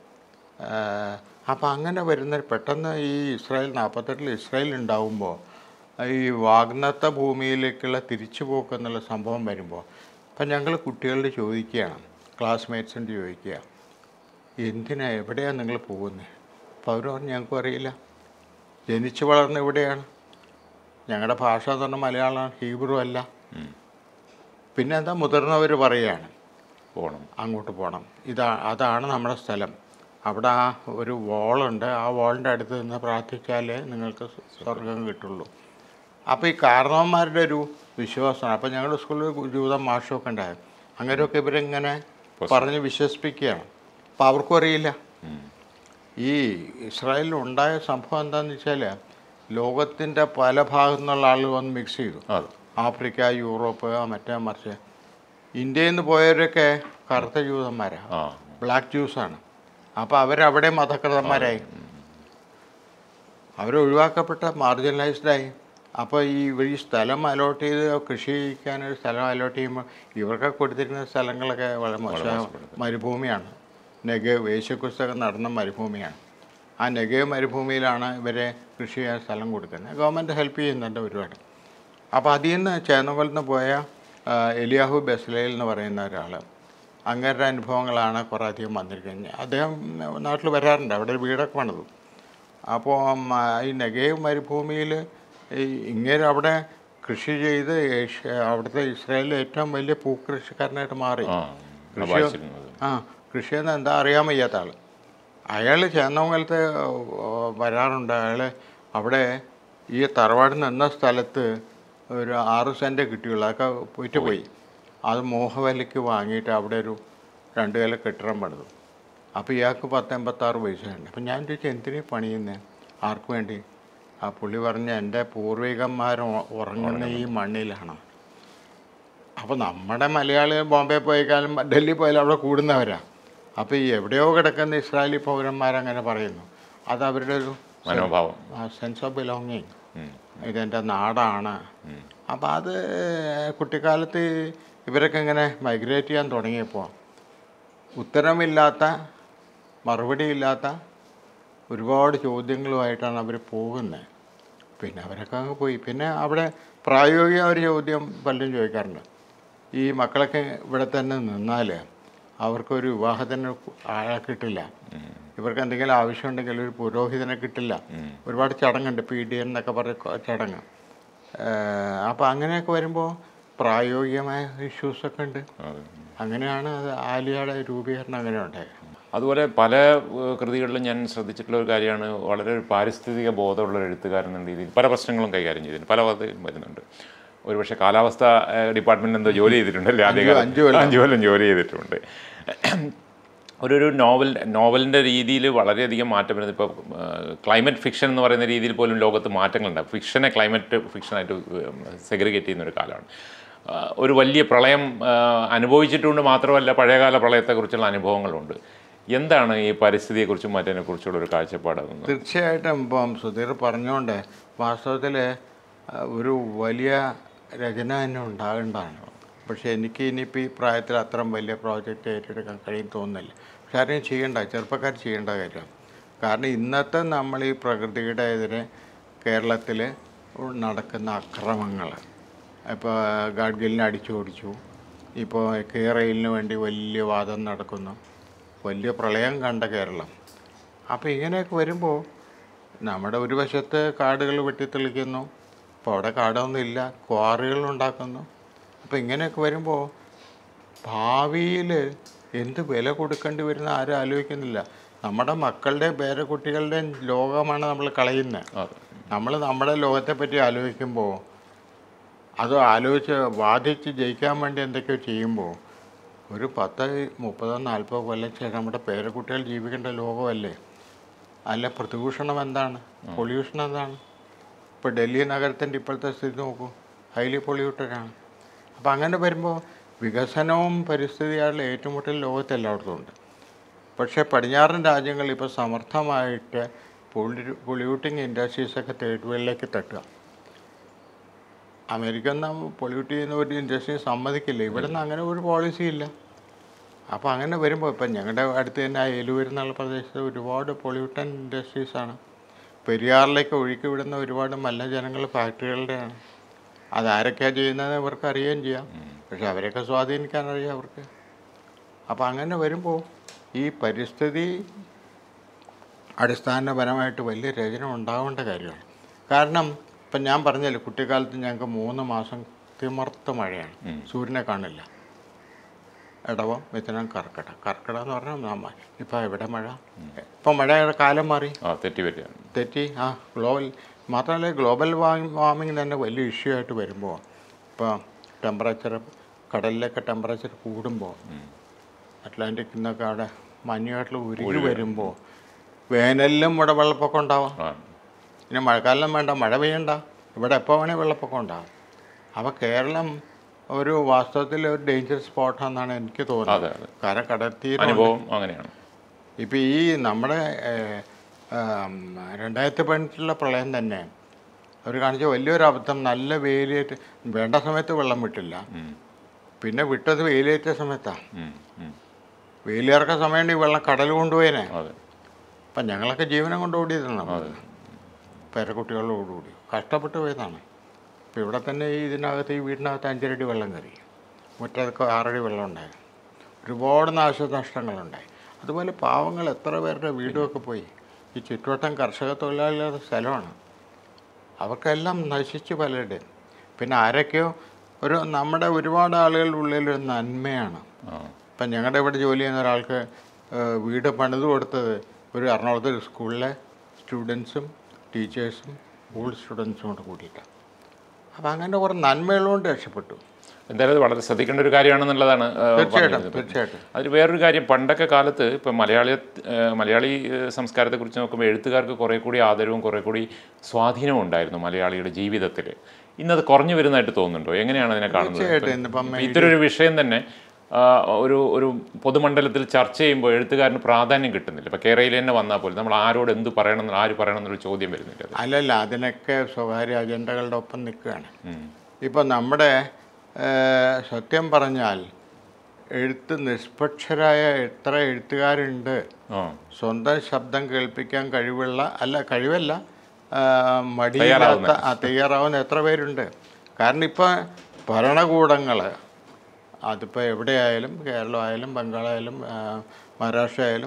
അപ്പം അങ്ങനെ വരുന്ന പെട്ടെന്ന് ഈ ഇസ്രായേൽ നാൽപ്പത്തെട്ടിൽ ഇസ്രായേൽ ഉണ്ടാവുമ്പോൾ ഈ വാഗ്നത്ത ഭൂമിയിലേക്കുള്ള തിരിച്ചുപോക്ക് എന്നുള്ള സംഭവം വരുമ്പോൾ അപ്പം ഞങ്ങൾ കുട്ടികളോട് ചോദിക്കുകയാണ് ക്ലാസ്മേറ്റ്സിൻ്റെ ചോദിക്കുക എന്തിനാ എവിടെയാണ് നിങ്ങൾ പോകുന്നത് അപ്പോൾ അവർ പറഞ്ഞു ഞങ്ങൾക്കും അറിയില്ല ജനിച്ചു വളർന്ന ഇവിടെയാണ് ഞങ്ങളുടെ ഭാഷ എന്ന് പറഞ്ഞാൽ മലയാളമാണ് ഹീബ്രു അല്ല പിന്നെ എന്താ മുതിർന്നവർ പറയുകയാണ് പോകണം അങ്ങോട്ട് പോകണം ഇതാ അതാണ് നമ്മുടെ സ്ഥലം അവിടെ ആ ഒരു വാളുണ്ട് ആ വാളിൻ്റെ അടുത്ത് നിന്ന് പ്രാർത്ഥിച്ചാലേ നിങ്ങൾക്ക് സ്വർഗം കിട്ടുള്ളൂ അപ്പോൾ ഈ കാരണവന്മാരുടെ ഒരു വിശ്വാസമാണ് അപ്പോൾ ഞങ്ങളുടെ സ്കൂളിൽ ജൂതം മാഷമൊക്കെ ഉണ്ടായത് അങ്ങനെയൊക്കെ ഇവരിങ്ങനെ പറഞ്ഞ് വിശ്വസിപ്പിക്കുകയാണ് അപ്പോൾ അവർക്കും അറിയില്ല ഈ ഇസ്രായേലിൽ ഉണ്ടായ സംഭവം എന്താണെന്ന് വെച്ചാൽ ലോകത്തിൻ്റെ പല ഭാഗത്തു നിന്നുള്ള ആളുകൾ വന്ന് മിക്സ് ചെയ്തു അതെ ആഫ്രിക്ക യൂറോപ്പ് മറ്റേ മറിച്ച് ഇന്ത്യയിൽ നിന്ന് പോയവരൊക്കെ കറുത്ത ജൂതന്മാരാണ് ആ ബ്ലാക്ക് ജ്യൂസാണ് അപ്പോൾ അവരവിടെ മതകൃതന്മാരായി അവരൊഴിവാക്കപ്പെട്ട മാർജിനലൈസ്ഡായി അപ്പോൾ ഈ ഈ സ്ഥലം അലോട്ട് ചെയ്ത് കൃഷി ചെയ്യിക്കാനൊരു സ്ഥലം അലോട്ട് ചെയ്യുമ്പോൾ ഇവർക്ക് കൊടുത്തിരിക്കുന്ന സ്ഥലങ്ങളൊക്കെ വളരെ മോശം മരുഭൂമിയാണ് നെഗേവ് യേശുക്രിസ്തൊക്കെ നടന്ന മരുഭൂമിയാണ് ആ നെഗേവ് മരുഭൂമിയിലാണ് ഇവരെ കൃഷി ചെയ്യാൻ സ്ഥലം കൊടുക്കുന്നത് ഗവൺമെൻറ് ഹെൽപ്പ് ചെയ്യുന്നുണ്ട് ഒരുപാട് അപ്പോൾ അതിൽ നിന്ന് ചേന്നകുളത്ത് നിന്ന് പോയ ആ, എലിയാഹു ബെസ്ലയിൽ എന്ന് പറയുന്ന ഒരാൾ അങ്ങേരുടെ അനുഭവങ്ങളാണ് കുറേ അധികം വന്നിരിക്കുന്നത് അദ്ദേഹം നാട്ടിൽ വരാറുണ്ട് അവിടെ ഒരു വീടൊക്കെ പണിതു അപ്പോൾ ഈ നെഗേവ് മരുഭൂമിയിൽ ഈ ഇങ്ങനെ അവിടെ കൃഷി ചെയ്ത് ഏഷ്യ അവിടുത്തെ ഇസ്രായേലിലെ ഏറ്റവും വലിയ പൂക്കൃഷിക്കാരനായിട്ട് മാറി ആ അത് വായിച്ചിരുന്നത് ആ കൃഷിയെന്ന് എന്താ അറിയാൻ വയ്യാത്ത ആൾ അയാൾ ചേന്നമംഗലത്ത് വരാറുണ്ട് അയാൾ അവിടെ ഈ തറവാട് നിന്ന സ്ഥലത്ത് ഒരു ആറ് സെൻറ്റ് കിട്ടിയുള്ളൂ അതൊക്കെ പോയിട്ട് പോയി അത് മോഹവിലയ്ക്ക് വാങ്ങിയിട്ട് അവിടെ ഒരു രണ്ട് നില കെട്ടിടം പണിതു അപ്പോൾ ഇയാൾക്ക് പത്ത് എൺപത്താറ് വയസ്സുണ്ട് അപ്പം ഞാൻ ചോദിച്ചു എന്തിനീ പണിയുന്നത് ആർക്ക് വേണ്ടി ആ പുള്ളി പറഞ്ഞ എൻ്റെ പൂർവികന്മാർ ഉ- ഉറങ്ങുന്ന ഈ മണ്ണിലാണ് അപ്പോൾ നമ്മുടെ മലയാളി ബോംബെ പോയേക്കാളും ഡൽഹി പോയാലും അവിടെ കൂടുന്നവരാ അപ്പോൾ ഈ എവിടെയോ കിടക്കുന്ന ഇസ്രായേലി പൗരന്മാരങ്ങനെ പറയുന്നു അത് അവരുടെ ഒരു മനോഭാവം സെൻസ് ഓഫ് ബിലോങ്ങിങ് ഉം. ഇതെൻ്റെ നാടാണ് അപ്പോൾ അത് കുട്ടിക്കാലത്ത് ഇവരൊക്കെ ഇങ്ങനെ മൈഗ്രേറ്റ് ചെയ്യാൻ തുടങ്ങിയപ്പോൾ ഉത്തരമില്ലാത്ത മറുപടിയില്ലാത്ത ഒരുപാട് ചോദ്യങ്ങളുമായിട്ടാണ് അവർ പോകുന്നത് പിന്നെ അവരൊക്കെ അങ്ങ് പോയി പിന്നെ അവിടെ പ്രായോഗിക ഒരു ചോദ്യം പലരും ചോദിക്കാറുണ്ട് ഈ മക്കളൊക്കെ ഇവിടെ തന്നെ നിന്നാൽ അവർക്കൊരു വിവാഹത്തിന് ആളെ കിട്ടില്ല ഇവർക്ക് എന്തെങ്കിലും ആവശ്യമുണ്ടെങ്കിൽ ഒരു പുരോഹിതനെ കിട്ടില്ല ഒരുപാട് ചടങ്ങുണ്ട് പി ഡി എൻ എന്നൊക്കെ പറഞ്ഞ കൊ- ചടങ്ങ് അപ്പോൾ അങ്ങനെയൊക്കെ വരുമ്പോൾ പ്രായോഗികമായ ഇഷ്യൂസൊക്കെ ഉണ്ട് അതെ. അങ്ങനെയാണ് അത് ആലിയയുടെ രൂപീകരണം അങ്ങനെ ഉണ്ടായത് അതുപോലെ പല ഏഹ്, കൃതികളിലും ഞാൻ ശ്രദ്ധിച്ചിട്ടുള്ള ഒരു കാര്യമാണ് വളരെ ഒരു പാരിസ്ഥിതിക ബോധമുള്ള ഒരു എഴുത്തുകാരൻ എന്ന രീതിയിൽ പല പ്രശ്നങ്ങളും കൈകാര്യം ചെയ്തിട്ടുണ്ട് പല പദ്ധതിയും വരുന്നുണ്ട് ഒരുപക്ഷെ കാലാവസ്ഥ ഡിപ്പാർട്ട്മെൻറ്റ് എന്തോ ജോലി ചെയ്തിട്ടുണ്ടല്ലേ ആദ്യ അഞ്ച് കൊല്ലം. അഞ്ച് കൊല്ലം ജോലി ചെയ്തിട്ടുണ്ട് ഒരു ഒരു നോവൽ നോവലിൻ്റെ രീതിയിൽ വളരെയധികം മാറ്റം വരുന്നത് ഇപ്പോൾ ക്ലൈമറ്റ് ഫിക്ഷൻ എന്ന് പറയുന്ന രീതിയിൽ പോലും ലോകത്ത് മാറ്റങ്ങളുണ്ട് ഫിക്ഷനെ ക്ലൈമറ്റ് ഫിക്ഷനായിട്ട് സെഗ്രിഗേറ്റ് ചെയ്യുന്ന ഒരു കാലമാണ് ആ, ഒരു വലിയ പ്രളയം ആ, അനുഭവിച്ചിട്ടുണ്ട് മാത്രമല്ല പഴയകാല പ്രളയത്തെക്കുറിച്ചുള്ള അനുഭവങ്ങളുണ്ട് എന്താണ് ഈ പരിസ്ഥിതിയെക്കുറിച്ചും മറ്റതിനെക്കുറിച്ചുള്ള ഒരു കാഴ്ചപ്പാട് അതൊന്ന് തീർച്ചയായിട്ടും ഇപ്പം സുധീർ പറഞ്ഞുകൊണ്ട് വാസ്തവത്തിൽ ഒരു വലിയ രചന തന്നെ ഉണ്ടാകേണ്ടതാണ് പക്ഷേ എനിക്ക് ഇനിയിപ്പോൾ ഈ പ്രായത്തിൽ അത്രയും വലിയ പ്രോജക്റ്റ് ഏറ്റെടുക്കാൻ കഴിയും തോന്നുന്നില്ല പക്ഷെ ആരെയും ചെയ്യേണ്ട ചെറുപ്പക്കാർ ചെയ്യേണ്ട കാര്യമാണ് കാരണം ഇന്നത്തെ നമ്മൾ ഈ പ്രകൃതിയുടെ എതിരെ കേരളത്തിൽ നടക്കുന്ന അക്രമങ്ങൾ ഇപ്പോൾ ഗാഡ്ഗിലിനെ അടിച്ചു ഓടിച്ചു ഇപ്പോൾ കേരളിന് വേണ്ടി വലിയ വാദം നടക്കുന്നു വലിയ പ്രളയം കണ്ട കേരളം അപ്പോൾ ഇങ്ങനെയൊക്കെ വരുമ്പോൾ നമ്മുടെ ഒരു വശത്ത് കാടുകൾ വെട്ടിത്തെളിക്കുന്നു അപ്പോൾ അവിടെ കാടൊന്നും ഇല്ല ക്വാറികൾ ഉണ്ടാക്കുന്നു അപ്പോൾ ഇങ്ങനെയൊക്കെ വരുമ്പോൾ ഭാവിയിൽ എന്ത് വില കൊടുക്കേണ്ടി വരുന്ന ആരും ആലോചിക്കുന്നില്ല നമ്മുടെ മക്കളുടെ പേരക്കുട്ടികളുടെയും ലോകമാണ് നമ്മൾ കളയുന്നത് അതെ നമ്മൾ നമ്മുടെ ലോകത്തെ പറ്റി ആലോചിക്കുമ്പോൾ അത് ആലോചിച്ച് വാദിച്ച് ജയിക്കാൻ വേണ്ടി എന്തൊക്കെയോ ചെയ്യുമ്പോൾ ഒരു പത്ത് മുപ്പതോ നാൽപ്പതോ കൊല്ലം ശേഷം നമ്മുടെ പേരക്കുട്ടികൾ ജീവിക്കേണ്ട ലോകമല്ലേ അല്ല പ്രതിദൂഷണം എന്താണ് പൊല്യൂഷൻ എന്താണ് ഇപ്പോൾ ഡൽഹി നഗരത്തിൻ്റെ ഇപ്പോഴത്തെ സ്ഥിതി നോക്കൂ ഹൈലി പൊല്യൂട്ടഡാണ് അപ്പോൾ അങ്ങനെ വരുമ്പോൾ വികസനവും പരിസ്ഥിതിയായുള്ള ഏറ്റുമുട്ടൽ ലോകത്ത് എല്ലായിടത്തും ഉണ്ട് പക്ഷേ പടിഞ്ഞാറൻ രാജ്യങ്ങൾ ഇപ്പോൾ സമർത്ഥമായിട്ട് പൊളി പൊള്യൂട്ടിങ് ഇൻഡസ്ട്രീസൊക്കെ തേർഡ് വേൾഡിലേക്ക് തട്ടുക അമേരിക്ക ഒന്നും പൊള്യൂട്ട് ചെയ്യുന്ന ഒരു ഇൻഡസ്ട്രി സമ്മതിക്കില്ല ഇവിടെ നിന്ന് അങ്ങനെ ഒരു പോളിസി ഇല്ല അപ്പോൾ അങ്ങനെ വരുമ്പോൾ ഇപ്പം ഞങ്ങളുടെ അടുത്ത് തന്നെ ആ എലുവൂർ എന്നുള്ള പ്രദേശത്ത് ഒരുപാട് പൊള്യൂട്ടൻ ഇൻഡസ്ട്രീസാണ് പെരിയാറിലേക്ക് ഒഴുക്കി വിടുന്ന ഒരുപാട് മലിനജനങ്ങൾ ഫാക്ടറികളുടെയാണ് അതാരൊക്കെയാണ് ചെയ്യുന്നത് ഇവർക്ക് അറിയുകയും ചെയ്യാം പക്ഷെ അവരെയൊക്കെ സ്വാധീനിക്കാൻ അറിയാം അവർക്ക് അപ്പോൾ അങ്ങനെ വരുമ്പോൾ ഈ പരിസ്ഥിതി അടിസ്ഥാനപരമായിട്ട് വലിയ രചന ഉണ്ടാവേണ്ട കാര്യമാണ് കാരണം ഇപ്പം ഞാൻ പറഞ്ഞല്ലോ കുട്ടിക്കാലത്ത് ഞങ്ങൾക്ക് മൂന്ന് മാസം തിമർത്ത മഴയാണ് സൂര്യനെ കാണില്ല ഇടവം മിഥുനം കർക്കിട കർക്കിട എന്ന് പറഞ്ഞാൽ നമ്മ ഇപ്പം എവിടെ മഴ ഇപ്പം മഴയുടെ കാലം മാറി ആ തെറ്റി വരികയാണ് തെറ്റി ആ ഗ്ലോബൽ മാത്രമല്ല ഗ്ലോബൽ വാർമിംഗ് തന്നെ വലിയ ഇഷ്യൂ ആയിട്ട് വരുമ്പോൾ ഇപ്പോൾ ടെമ്പറേച്ചർ കടലിലൊക്കെ ടെമ്പറേച്ചർ കൂടുമ്പോൾ അറ്റ്ലാന്റിക്കിൽ നിന്നൊക്കെ അവിടെ മഞ്ഞുകാട്ടിൽ ഉരുകി വരുമ്പോൾ വേനലിലും ഇവിടെ വെള്ളപ്പൊക്കം ഉണ്ടാവാം ആ പിന്നെ മഴക്കാലം വേണ്ട മഴ പെയ്യണ്ട ഇവിടെ എപ്പോൾ വേണേൽ വെള്ളപ്പൊക്കം ഉണ്ടാകും അപ്പോൾ കേരളം ഒരു വാസ്തവത്തിൽ ഒരു ഡേഞ്ചർ സ്പോട്ടാണെന്നാണ് എനിക്ക് അതെ തോന്നുന്നത് അതെ കാരണം കടൽത്തീരം അനുഭവം അങ്ങനെയാണ് ഇപ്പം ഈ നമ്മുടെ ഏഹ്, ആം, രണ്ടായിരത്തി പതിനെട്ടിലുള്ള പ്രളയം തന്നെ അവർ കാണിച്ച വലിയൊരു അബദ്ധം നല്ല വെയിലേറ്റ് വേണ്ട സമയത്ത് വെള്ളം വിട്ടില്ല ഉം. പിന്നെ വിട്ടത് വെയിലേറ്റ സമയത്താണ് ഉം, ഉം. വെയിലിറക്ക സമയം ഈ വെള്ളം കടൽ കൊണ്ടുപോയനെ അതെ അപ്പം ഞങ്ങളൊക്കെ ജീവനം കൊണ്ട് ഓടിയതാണ് പേരക്കുട്ടികളോടുകൂടി കഷ്ടപ്പെട്ട് പോയതാണ് ഇപ്പം ഇവിടെ തന്നെ ഈ ഇതിനകത്ത് ഈ വീടിനകത്ത് അഞ്ചരടി വെള്ളം കയറി മുറ്റത്തൊക്കെ ആറടി വെള്ളം ഉണ്ടായി ഒരുപാട് നാശനഷ്ടങ്ങളുണ്ടായി അതുപോലെ പാവങ്ങൾ എത്ര പേരുടെ വീടുമൊക്കെ പോയി ഈ ചുറ്റുവട്ടം കർഷക തൊഴിലാളികളുടെ സ്ഥലമാണ് അവർക്കെല്ലാം നശിച്ച് പലരുടെയും പിന്നെ ആരൊക്കെയോ ഒരു നമ്മുടെ ഒരുപാട് ആളുകളുടെ ഉള്ളിലൊരു നന്മയാണ് ആ ഇപ്പം ഞങ്ങളുടെ ഇവിടെ ജോലി ചെയ്യുന്ന ഒരാൾക്ക് ഏഹ്, വീട് പണിത് കൊടുത്തത് ഒരു എറണാകുളത്തെ ഒരു സ്കൂളിലെ സ്റ്റുഡൻസും ടീച്ചേഴ്സും സ്കൂൾ സ്റ്റുഡൻസും കൂടെ കൂടിയിട്ടാണ് അപ്പം അങ്ങനെ കുറേ നന്മകളുകൊണ്ട് രക്ഷപ്പെട്ടു എന്തായാലും അത് വളരെ ശ്രദ്ധിക്കേണ്ട ഒരു കാര്യമാണെന്നുള്ളതാണ് ആ, തീർച്ചയായിട്ടും പറഞ്ഞത്. തീർച്ചയായിട്ടും അതിൽ വേറൊരു കാര്യം പണ്ടൊക്കെ കാലത്ത് ഇപ്പം മലയാളി ഏഹ് മലയാളി ഏഹ് സംസ്കാരത്തെക്കുറിച്ച് നോക്കുമ്പോൾ എഴുത്തുകാർക്ക് കുറേ കൂടി ആദരവും കുറേ കൂടി സ്വാധീനവും ഉണ്ടായിരുന്നു മലയാളിയുടെ ജീവിതത്തിൽ ഇന്നത് കുറഞ്ഞു വരുന്നതായിട്ട് തോന്നുന്നുണ്ടോ എങ്ങനെയാണ് അതിനെ കാണുന്നത് തീർച്ചയായിട്ടും ഇന്നിപ്പം ഇപ്പം ഇത്തരൊരു വിഷയം തന്നെ ആ, ഒരു ഒരു പൊതുമണ്ഡലത്തിൽ ചർച്ച ചെയ്യുമ്പോൾ എഴുത്തുകാരന് പ്രാധാന്യം കിട്ടുന്നില്ല ഇപ്പം കേരളയിൽ തന്നെ വന്നാൽ പോലും നമ്മൾ ആരോട് എന്ത് പറയണം ആര് പറയണം എന്നൊരു ചോദ്യം വരുന്നില്ല അത് അല്ലല്ല അതിനൊക്കെ സ്വകാര്യ അജണ്ടകളുടെ ഒപ്പം നിൽക്കുകയാണ് ഉം. ഇപ്പം നമ്മുടെ ഏഹ്, സത്യം പറഞ്ഞാൽ എഴുത്ത് നിഷ്പക്ഷരായ എത്ര എഴുത്തുകാരുണ്ട് ആ സ്വന്തം ശബ്ദം കേൾപ്പിക്കാൻ കഴിവുള്ള അല്ല കഴിവല്ല ആ, മടിയില്ലാത്ത ആ, തയ്യാറാവുന്ന എത്ര പേരുണ്ട് കാരണം ഇപ്പോൾ ഭരണകൂടങ്ങൾ അതിപ്പോൾ എവിടെയായാലും കേരളമായാലും ബംഗാളായാലും ആ, മഹാരാഷ്ട്ര ആയാലും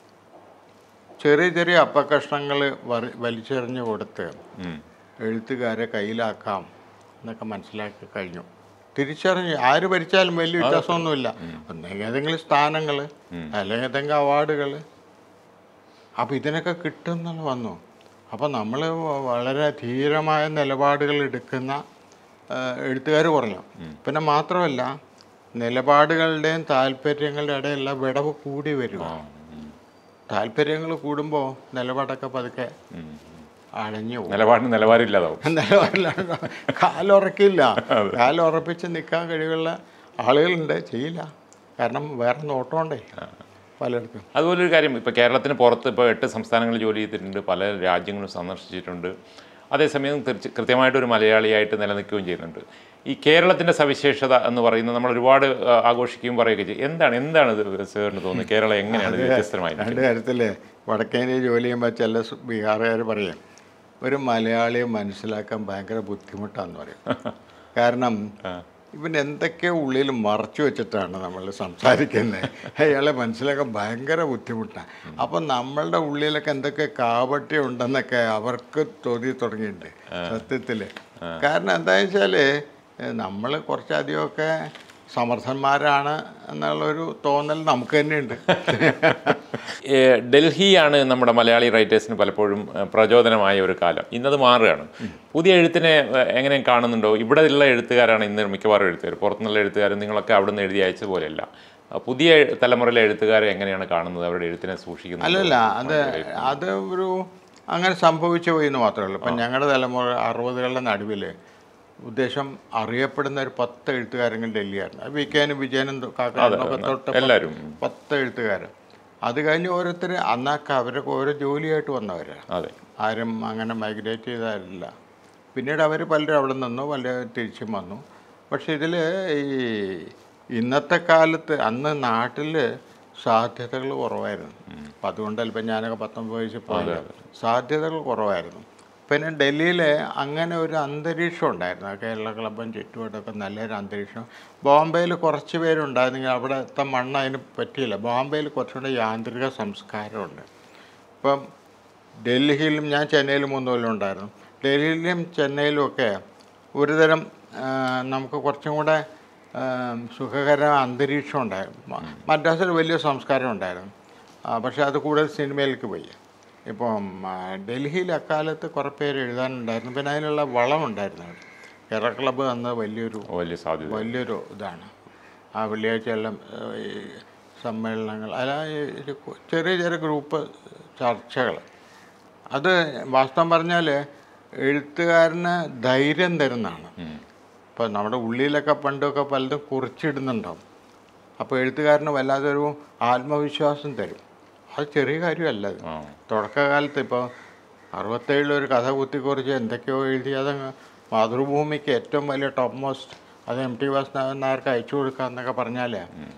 ചെറിയ ചെറിയ അപ്പക്കഷ്ണങ്ങൾ വലിച്ചെറിഞ്ഞ് കൊടുത്ത് ഉം. എഴുത്തുകാരെ കയ്യിലാക്കാം എന്നൊക്കെ മനസ്സിലാക്കി കഴിഞ്ഞു തിരിച്ചറിഞ്ഞ് ആര് ഭരിച്ചാലും വലിയ വ്യത്യാസമൊന്നുമില്ല ഒന്നെങ്കിൽ ഏതെങ്കിലും സ്ഥാനങ്ങൾ അല്ലെങ്കിൽ ഏതെങ്കിലും അവാർഡുകൾ അപ്പോൾ ഇതിനൊക്കെ കിട്ടുമെന്ന് വന്നു അപ്പോൾ നമ്മൾ വളരെ ധീരമായ നിലപാടുകൾ എടുക്കുന്ന എഴുത്തുകാർ കുറഞ്ഞു പിന്നെ മാത്രമല്ല നിലപാടുകളുടെയും താല്പര്യങ്ങളുടെ ഇടയിലുള്ള വിടവ് കൂടി വരിക താല്പര്യങ്ങൾ കൂടുമ്പോൾ നിലപാടൊക്കെ പതുക്കെ അടഞ്ഞു പോകും നിലപാടിന് നിലവാരമില്ലാതാവും നിലപാടിലാണ് കാലുറക്കില്ല കാലുറപ്പിച്ച് നിൽക്കാൻ കഴിവുള്ള ആളുകളുണ്ട് ചെയ്യില്ല കാരണം വേറെ നോട്ടമുണ്ടേ പലർക്കും അതുപോലെ ഒരു കാര്യം ഇപ്പോൾ കേരളത്തിന് പുറത്ത് ഇപ്പോൾ എട്ട് സംസ്ഥാനങ്ങളിൽ ജോലി ചെയ്തിട്ടുണ്ട് പല രാജ്യങ്ങളും സന്ദർശിച്ചിട്ടുണ്ട് അതേസമയം തീർച്ച കൃത്യമായിട്ട് ഒരു മലയാളിയായിട്ട് നിലനിൽക്കുകയും ചെയ്യുന്നുണ്ട് ഈ കേരളത്തിൻ്റെ സവിശേഷത എന്ന് പറയുന്നത് നമ്മൾ ഒരുപാട് ആ, ആഘോഷിക്കുകയും പറയുകയും ചെയ്യും എന്താണ് എന്താണ് ഇത് സാറിന് തോന്നുന്നത് കേരളം എങ്ങനെയാണ് ഇത് വ്യത്യസ്തമായി രണ്ട് കാര്യത്തിൽ വടക്കേന്ത്യ ജോലി ചെയ്യുമ്പോൾ ചില സ് ബീഹാറുകാർ പറയും ഒരു മലയാളിയെ മനസ്സിലാക്കാൻ ഭയങ്കര ബുദ്ധിമുട്ടാന്ന് പറയും കാരണം ഇവൻ എന്തൊക്കെ ഉള്ളിൽ മറച്ചു വെച്ചിട്ടാണ് നമ്മൾ സംസാരിക്കുന്നത് അയാളെ മനസ്സിലാക്കാൻ ഭയങ്കര ബുദ്ധിമുട്ടാണ് അപ്പം നമ്മളുടെ ഉള്ളിലൊക്കെ എന്തൊക്കെ കാപട്യം ഉണ്ടെന്നൊക്കെ അവർക്ക് തോന്നി തുടങ്ങിയിട്ടുണ്ട് സത്യത്തിൽ കാരണം എന്താണെന്ന് വെച്ചാൽ നമ്മൾ കുറച്ചധികമൊക്കെ സമർത്ഥന്മാരാണ് എന്നുള്ളൊരു തോന്നൽ നമുക്ക് തന്നെയുണ്ട് ഏ, ഡൽഹിയാണ് നമ്മുടെ മലയാളി റൈറ്റേഴ്സിന് പലപ്പോഴും ഏ, പ്രചോദനമായ ഒരു കാലം ഇന്നത് മാറുകയാണ് പുതിയ എഴുത്തിനെ ഏ, എങ്ങനെ കാണുന്നുണ്ടോ ഇവിടെ ഉള്ള എഴുത്തുകാരാണ് ഇന്ന് മിക്കവാറും എഴുത്തുകാർ പുറത്തുനിന്നുള്ള എഴുത്തുകാർ നിങ്ങളൊക്കെ അവിടെ നിന്ന് എഴുതി അയച്ച പോലെയല്ല ആ, പുതിയ തലമുറയിലെ എഴുത്തുകാരെ എങ്ങനെയാണ് കാണുന്നത് അവരുടെ എഴുത്തിനെ സൂക്ഷിക്കുന്നത് അല്ലല്ല അത് അത് ഒരു അങ്ങനെ സംഭവിച്ചു പോയി എന്ന് മാത്രമേ ഉള്ളൂ ഇപ്പം ഞങ്ങളുടെ തലമുറ അറുപതുകളുടെ നടുവിൽ ഉദ്ദേശം അറിയപ്പെടുന്ന ഒരു പത്ത് എഴുത്തുകാരെങ്കിലും ഡൽഹിയായിരുന്നു അത് വിക്കാനും വിജയനും കാക്കാനൊക്കെ തൊട്ട് എല്ലാവരും പത്ത് എഴുത്തുകാർ അത് കഴിഞ്ഞ് ഓരോരുത്തർ അന്നൊക്കെ അവരൊക്കെ ഓരോ ജോലിയായിട്ട് വന്നവരാണ് അതെ ആരും അങ്ങനെ മൈഗ്രേറ്റ് ചെയ്തതല്ല പിന്നീട് അവർ പലരും അവിടെ നിന്നു പലരും തിരിച്ചും വന്നു പക്ഷെ ഇതിൽ ഈ ഇന്നത്തെ കാലത്ത് അന്ന് നാട്ടിൽ സാധ്യതകൾ കുറവായിരുന്നു അപ്പം അതുകൊണ്ടല്ല ഇപ്പം ഞാനൊക്കെ പത്തൊമ്പത് വയസ്സിൽ പോയത് സാധ്യതകൾ കുറവായിരുന്നു പിന്നെ ഡൽഹിയിൽ അങ്ങനെ ഒരു അന്തരീക്ഷം ഉണ്ടായിരുന്നു ആ കേരള ക്ലബും ചുറ്റുപാടൊക്കെ നല്ലൊരു അന്തരീക്ഷം ബോംബെയിൽ കുറച്ച് പേരുണ്ടായിരുന്നെങ്കിൽ അവിടുത്തെ മണ്ണ് അതിന് പറ്റിയില്ല ബോംബെയിൽ കുറച്ചുകൂടെ യാന്ത്രിക സംസ്കാരമുണ്ട് ഇപ്പം ഡൽഹിയിലും ഞാൻ ചെന്നൈയിലും മൂന്ന് കൊല്ലം ഉണ്ടായിരുന്നു ഡൽഹിയിലും ചെന്നൈയിലും ഒക്കെ ഒരുതരം ആ, നമുക്ക് കുറച്ചും കൂടെ ആ, സുഖകര അന്തരീക്ഷം ഉണ്ടായിരുന്നു മ- മദ്രാസിൽ വലിയ സംസ്കാരം ഉണ്ടായിരുന്നു ആ, പക്ഷേ അത് കൂടുതൽ സിനിമയിലേക്ക് പോയി ഇപ്പം ആ, ഡൽഹിയിൽ അക്കാലത്ത് കുറേ പേര് എഴുതാനുണ്ടായിരുന്നു പിന്നെ അതിനുള്ള വളമുണ്ടായിരുന്നു അവിടെ. കേരള ക്ലബ്ബ് അന്ന് വലിയൊരു വലിയ സാധ്യത വലിയൊരു ഇതാണ് ആ വെള്ളിയാഴ്ച എല്ലാം ഏഹ്, ഈ സമ്മേളനങ്ങൾ അല്ല ഈ ഒരു കു- ചെറിയ ചെറിയ ഗ്രൂപ്പ് ചർച്ചകൾ അത് വാസ്തവം പറഞ്ഞാൽ എഴുത്തുകാരന് ധൈര്യം തരുന്നതാണ് ഇപ്പോൾ നമ്മുടെ ഉള്ളിലൊക്കെ പണ്ടൊക്കെ പലതും കുറിച്ചിടുന്നുണ്ടാവും അപ്പോൾ എഴുത്തുകാരന് വല്ലാതൊരു ആത്മവിശ്വാസം തരും അത് ചെറിയ കാര്യമല്ല അത് ആ തുടക്കകാലത്ത് ഇപ്പോൾ അറുപത്തേഴിൽ ഒരു കഥ കുത്തിക്കുറിച്ച് എന്തൊക്കെയോ എഴുതി അതങ്ങ് മാതൃഭൂമിക്ക് ഏറ്റവും വലിയ ടോപ്പ് മോസ്റ്റ് അത് എം ടി വാസുദേവൻ നായർക്ക് അയച്ചു കൊടുക്കുക എന്നൊക്കെ പറഞ്ഞാൽ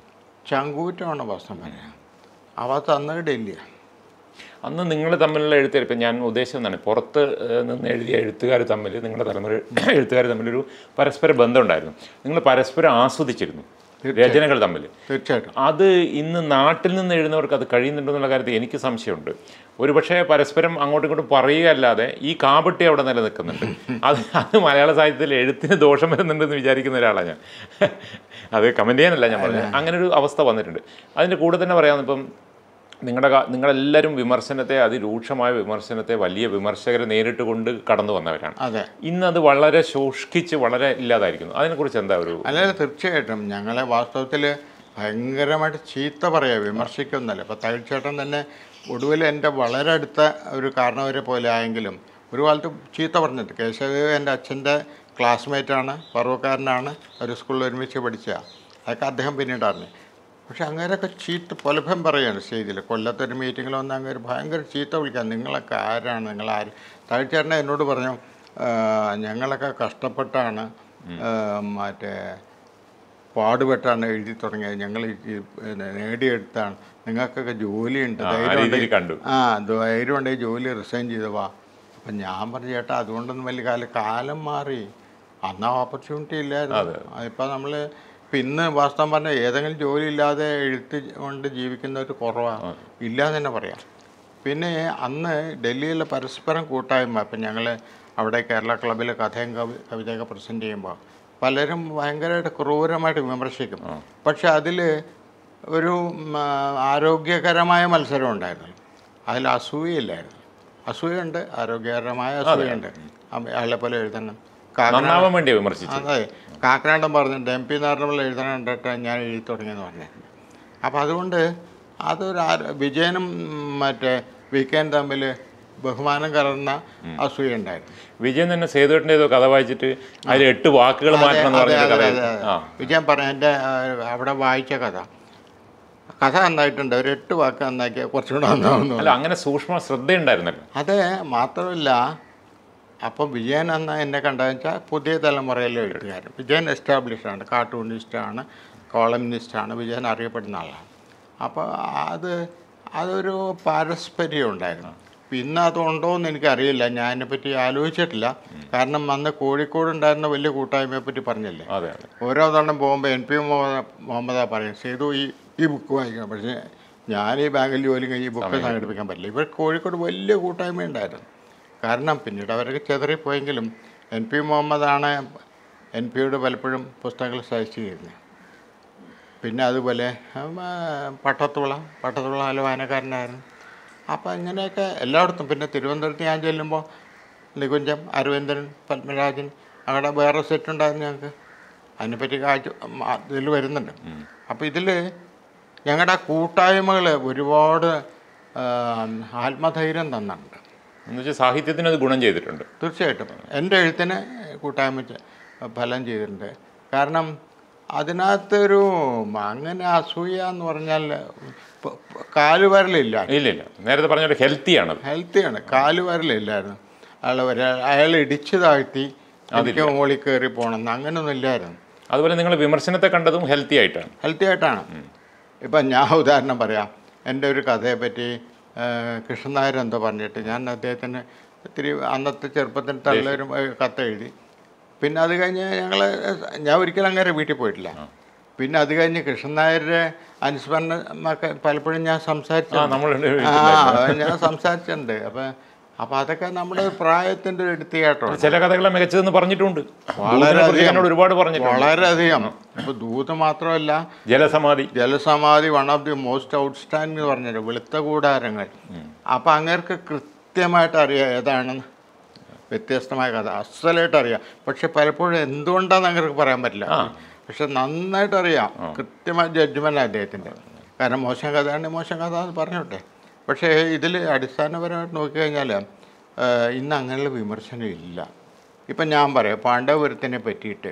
ചങ്കൂറ്റമാണ് വാസ്തവം പറയാം അവ തന്നത് ഡൽഹിയാണ് അന്ന് നിങ്ങൾ തമ്മിലുള്ള എഴുത്ത് ഇപ്പം ഞാൻ ഉദ്ദേശിച്ചത് എന്താണ് പുറത്ത് ഏഹ്, നിന്ന് എഴുതിയ എഴുത്തുകാർ തമ്മിൽ നിങ്ങളുടെ തലമുറ എഴുത്തുകാർ തമ്മിലൊരു പരസ്പര ബന്ധം ഉണ്ടായിരുന്നു നിങ്ങൾ പരസ്പരം ആസ്വദിച്ചിരുന്നു രചനകൾ തമ്മിൽ തീർച്ചയായിട്ടും അത് ഇന്ന് നാട്ടിൽ നിന്ന് എഴുതുന്നവർക്ക് അത് കഴിയുന്നുണ്ടെന്നുള്ള കാര്യത്തിൽ എനിക്ക് സംശയമുണ്ട് ഒരുപക്ഷെ പരസ്പരം അങ്ങോട്ടും ഇങ്ങോട്ടും പറയുകയല്ലാതെ ഈ കാപട്ടി അവിടെ നിലനിൽക്കുന്നുണ്ട് അത് അത് മലയാള സാഹിത്യത്തിൽ എഴുത്തിന് ദോഷം വരുന്നുണ്ടെന്ന് വിചാരിക്കുന്ന ഒരാളാണ് ഞാൻ അത് കമൻറ്റ് ചെയ്യാനല്ല ഞാൻ പറഞ്ഞത് അങ്ങനെ ഒരു അവസ്ഥ വന്നിട്ടുണ്ട് അതിൻ്റെ കൂടെ തന്നെ പറയാമെന്ന് ഇപ്പം നിങ്ങളുടെ കാ- നിങ്ങളെല്ലാവരും വിമർശനത്തെ അതിരൂക്ഷമായ വിമർശനത്തെ വലിയ വിമർശകരെ നേരിട്ട് കൊണ്ട് കടന്നു വന്നവരാണ് അതെ ഇന്ന് അത് വളരെ ശോഷിച്ച് വളരെ ഇല്ലാതായിരിക്കുന്നു അതിനെക്കുറിച്ച് എന്താ ഒരു അല്ല തീർച്ചയായിട്ടും ഞങ്ങളെ വാസ്തവത്തിൽ ഭയങ്കരമായിട്ട് ചീത്ത പറയുക വിമർശിക്കുന്നല്ല ഇപ്പോൾ തകഴ്ചേട്ടൻ തന്നെ ഒടുവിൽ എൻ്റെ വളരെ അടുത്ത ഒരു കാരണവരെ പോലെ ആയെങ്കിലും ഒരു കാലത്ത് ചീത്ത പറഞ്ഞിട്ട് കേശവ് എൻ്റെ അച്ഛൻ്റെ ക്ലാസ്മേറ്റാണ് പറവക്കാരനാണ് ഒരു സ്കൂളിൽ ഒരുമിച്ച് പഠിച്ച അതൊക്കെ അദ്ദേഹം പിന്നീട് അറിഞ്ഞു പക്ഷെ അങ്ങേരൊക്കെ ചീത്ത പൊലഭം പറയുകയാണ് സ്റ്റേജിൽ കൊല്ലത്തൊരു മീറ്റിങ്ങിൽ വന്ന് അങ്ങേര് ഭയങ്കര ചീത്ത വിളിക്കാൻ നിങ്ങളൊക്കെ ആരാണ് നിങ്ങൾ ആര് തകഴ്ചേട്ടനെ എന്നോട് പറഞ്ഞു "ആ, ഞങ്ങളൊക്കെ കഷ്ടപ്പെട്ടാണ് ആ, മറ്റേ പാടുപെട്ടാണ് എഴുതി തുടങ്ങിയത് ഞങ്ങൾ ഈ പിന്നെ നേടിയെടുത്താണ് നിങ്ങൾക്കൊക്കെ ജോലിയുണ്ട് ആ ധൈര്യം രീതിയിൽ ഉണ്ടെങ്കിൽ- കണ്ടു ആ ധൈര്യം ഉണ്ടെങ്കിൽ ജോലി റിസൈൻ ചെയ്ത് വാ അപ്പം ഞാൻ പറഞ്ഞു ചേട്ടാ അതുകൊണ്ടൊന്നും വലിയ കാലം കാലം മാറി അന്ന് ഓപ്പർച്യൂണിറ്റി ഇല്ലായിരുന്നു ഇപ്പം നമ്മൾ ഇന്ന് വാസ്തവം പറഞ്ഞാൽ ഏതെങ്കിലും ജോലി ഇല്ലാതെ എഴുത്ത് കൊണ്ട് ജീവിക്കുന്നവർ കുറവാണ് ഇല്ല എന്ന് തന്നെ പറയാം പിന്നെ അന്ന് ഡൽഹിയിലെ പരസ്പരം കൂട്ടായ്മ ഇപ്പം ഞങ്ങൾ അവിടെ കേരള ക്ലബ്ബിൽ കഥയും കവി കവിതയൊക്കെ പ്രസൻറ്റ് ചെയ്യുമ്പോൾ പലരും ഭയങ്കരമായിട്ട് ക്രൂരമായിട്ട് വിമർശിക്കും പക്ഷെ അതിൽ ഒരു ഉം, ആ, ആരോഗ്യകരമായ മത്സരം ഉണ്ടായിരുന്നു അതിൽ അസൂയയില്ലായിരുന്നു അസൂയുണ്ട് ആരോഗ്യകരമായ അസൂയുണ്ട് അമ്മ- അയാളെ പോലെ എഴുതണം കാക്കനാട് നന്നാവാൻ വേണ്ടി വിമർശിച്ചു അതെ കാക്കനാടൻ പറഞ്ഞിട്ടുണ്ട് എം പി നാരായണപിള്ള എഴുതണം കണ്ടിട്ട് ഞാൻ എഴുതി തുടങ്ങിയെന്ന് പറഞ്ഞിട്ടുണ്ട് അപ്പോൾ അതുകൊണ്ട് അതൊരു ആരോ- വിജയനും ഉം, മറ്റേ വിക്കൻ തമ്മിൽ ബഹുമാനം കലർന്ന അസൂയ ഉണ്ടായിരുന്നു വിജയൻ തന്നെ സേതുവേട്ടൻ്റെ ഏതോ കഥ വായിച്ചിട്ട് അതിൽ എട്ട് വാക്കുകൾ മാറ്റണം എന്ന് അതെ, പറഞ്ഞ അതെ, കഥ അതെ, അതെ. ആ വിജയൻ പറഞ്ഞ എൻ്റെ ആ, അവിടെ വായിച്ച കഥ കഥ നന്നായിട്ടുണ്ട് ഒരു എട്ട് വാക്ക് നന്നാക്കിയ കുറച്ചും കൂടെ നന്നാവുന്നു അല്ല അങ്ങനെ സൂക്ഷ്മ ശ്രദ്ധയുണ്ടായിരുന്നല്ലോ അത് മാത്രമല്ല അപ്പം വിജയൻ എന്ന എന്നെ കണ്ടതെന്ന് വെച്ചാൽ പുതിയ തലമുറയിലെ എഴുത്തുകാരൻ വിജയൻ എസ്റ്റാബ്ലിഷാണ് കാർട്ടൂണിസ്റ്റാണ് കോളമിനിസ്റ്റാണ് വിജയൻ അറിയപ്പെടുന്ന ആളാണ് അപ്പോൾ അത് അതൊരു പാരസ്പര്യം ഉണ്ടായിരുന്നു പിന്നെ അതുണ്ടോ എന്ന് എനിക്കറിയില്ല ഞാൻ അതിനെപ്പറ്റി ആലോചിച്ചിട്ടില്ല കാരണം അന്ന് കോഴിക്കോട് ഉണ്ടായിരുന്ന വലിയ കൂട്ടായ്മയെ പറ്റി പറഞ്ഞില്ലേ അതെ അതെ ഓരോ തവണ പോകുമ്പോൾ എൻ പി മുഹമ്മദ പറയും സേതു ഈ ഈ ബുക്ക് വായിക്കണം പക്ഷേ ഞാൻ ഈ ബാങ്കിൽ ജോലി കഴിഞ്ഞ് ഈ ബുക്ക് സംഘടിപ്പിക്കാൻ പറ്റില്ല ഇവർ കോഴിക്കോട് വലിയ കൂട്ടായ്മ ഉണ്ടായിരുന്നു കാരണം പിന്നീട് അവരൊക്കെ ചെതറിപ്പോയെങ്കിലും എൻ പി മുഹമ്മദാണ് എൻ പിയോട് പലപ്പോഴും പുസ്തകങ്ങൾ സജസ്റ്റ് ചെയ്യുന്നത് പിന്നെ അതുപോലെ ഉം, ആ, പട്ടത്തുള്ള പട്ടത്തുള്ള നല്ല വായനക്കാരനായിരുന്നു അപ്പോൾ ഇങ്ങനെയൊക്കെ എല്ലായിടത്തും പിന്നെ തിരുവനന്തപുരത്ത് ഞാൻ ചെല്ലുമ്പോൾ നികുഞ്ചം അരവിന്ദൻ പത്മരാജൻ അവിടെ വേറെ സെറ്റ് ഉണ്ടായിരുന്നു ഞങ്ങൾക്ക് അതിനെപ്പറ്റി കാഴ്ച ഇതിൽ വരുന്നുണ്ട് അപ്പോൾ ഇതിൽ ഞങ്ങളുടെ കൂട്ടായ്മകൾ ഒരുപാട് ആ, ആത്മധൈര്യം തന്നിട്ടുണ്ട് എന്ന് വെച്ചാൽ സാഹിത്യത്തിന് അത് ഗുണം ചെയ്തിട്ടുണ്ട് തീർച്ചയായിട്ടും എൻ്റെ എഴുത്തിന് കൂട്ടായ്മ ചെ- ഫലം ചെയ്തിട്ടുണ്ട് കാരണം അതിനകത്തൊരു അങ്ങനെ അസൂയ എന്ന് പറഞ്ഞാൽ പ- പ- കാലുവരലില്ല ഇല്ല ഇല്ല നേരത്തെ പറഞ്ഞ പോലെ ഹെൽത്തിയാണത് ഹെൽത്തിയാണ് കാലുവരലില്ലായിരുന്നു അയാൾ ഒരാൾ അയാൾ ഇടിച്ചു താഴ്ത്തി എനിക്ക് മുകളിൽ കയറി പോകണമെന്ന് അങ്ങനെയൊന്നും ഇല്ലായിരുന്നു അതുപോലെ നിങ്ങൾ വിമർശനത്തെ കണ്ടതും ഹെൽത്തി ആയിട്ടാണ് ഹെൽത്തി ആയിട്ടാണ് ഇപ്പം ഞാൻ ഉദാഹരണം പറയാം എൻ്റെ ഒരു കഥയെ പറ്റി കൃഷ്ണൻ നായർ എന്തോ പറഞ്ഞിട്ട് ഞാൻ അദ്ദേഹത്തിന് ഇത്തിരി അന്നത്തെ ചെറുപ്പത്തിൽ തള്ളൊരു കത്ത് എഴുതി പിന്നെ അത് കഴിഞ്ഞ് ഞങ്ങൾ ഞാൻ ഒരിക്കലും അങ്ങനെ വീട്ടിൽ പോയിട്ടില്ല പിന്നെ അത് കഴിഞ്ഞ് കൃഷ്ണൻ നായരുടെ അനുസ്മരണമൊക്കെ പലപ്പോഴും ഞാൻ സംസാരിച്ചു ആ നമ്മൾ ആ ഞാൻ സംസാരിച്ചിട്ടുണ്ട് അപ്പം അപ്പം അതൊക്കെ നമ്മുടെ പ്രായത്തിൻ്റെ ഒരു എടുത്തുകാട്ടമാണ് ചില കഥകളെ മികച്ചതെന്ന് പറഞ്ഞിട്ടുണ്ട് വളരെയധികം. ദൂതനെക്കുറിച്ച് എന്നോട് ഒരുപാട് പറഞ്ഞിട്ടുണ്ട് വളരെയധികം ഇപ്പോൾ ദൂത് മാത്രമല്ല ജലസമാധി ജലസമാധി one of the most outstanding എന്ന് പറഞ്ഞത് വെളുത്ത കൂടാരങ്ങൾ അപ്പം അങ്ങേർക്ക് കൃത്യമായിട്ട് അറിയാം ഏതാണെന്ന് വ്യത്യസ്തമായ കഥ അസലായിട്ട് അറിയാം പക്ഷെ പലപ്പോഴും എന്തുകൊണ്ടാണെന്ന് അങ്ങേർക്ക് പറയാൻ പറ്റില്ല പക്ഷെ നന്നായിട്ട് അറിയാം കൃത്യമായ ജഡ്ജ്മെൻ്റ് അദ്ദേഹത്തിൻ്റെ കാരണം മോശം കഥയാണെങ്കിൽ മോശം കഥ എന്ന് പറഞ്ഞോട്ടെ പക്ഷേ ഇതിൽ അടിസ്ഥാനപരമായിട്ട് നോക്കിക്കഴിഞ്ഞാൽ ഇന്ന് അങ്ങനെയുള്ള വിമർശനം ഇല്ല ഇപ്പം ഞാൻ പറയാം പാണ്ഡവപുരത്തിനെ പറ്റിയിട്ട്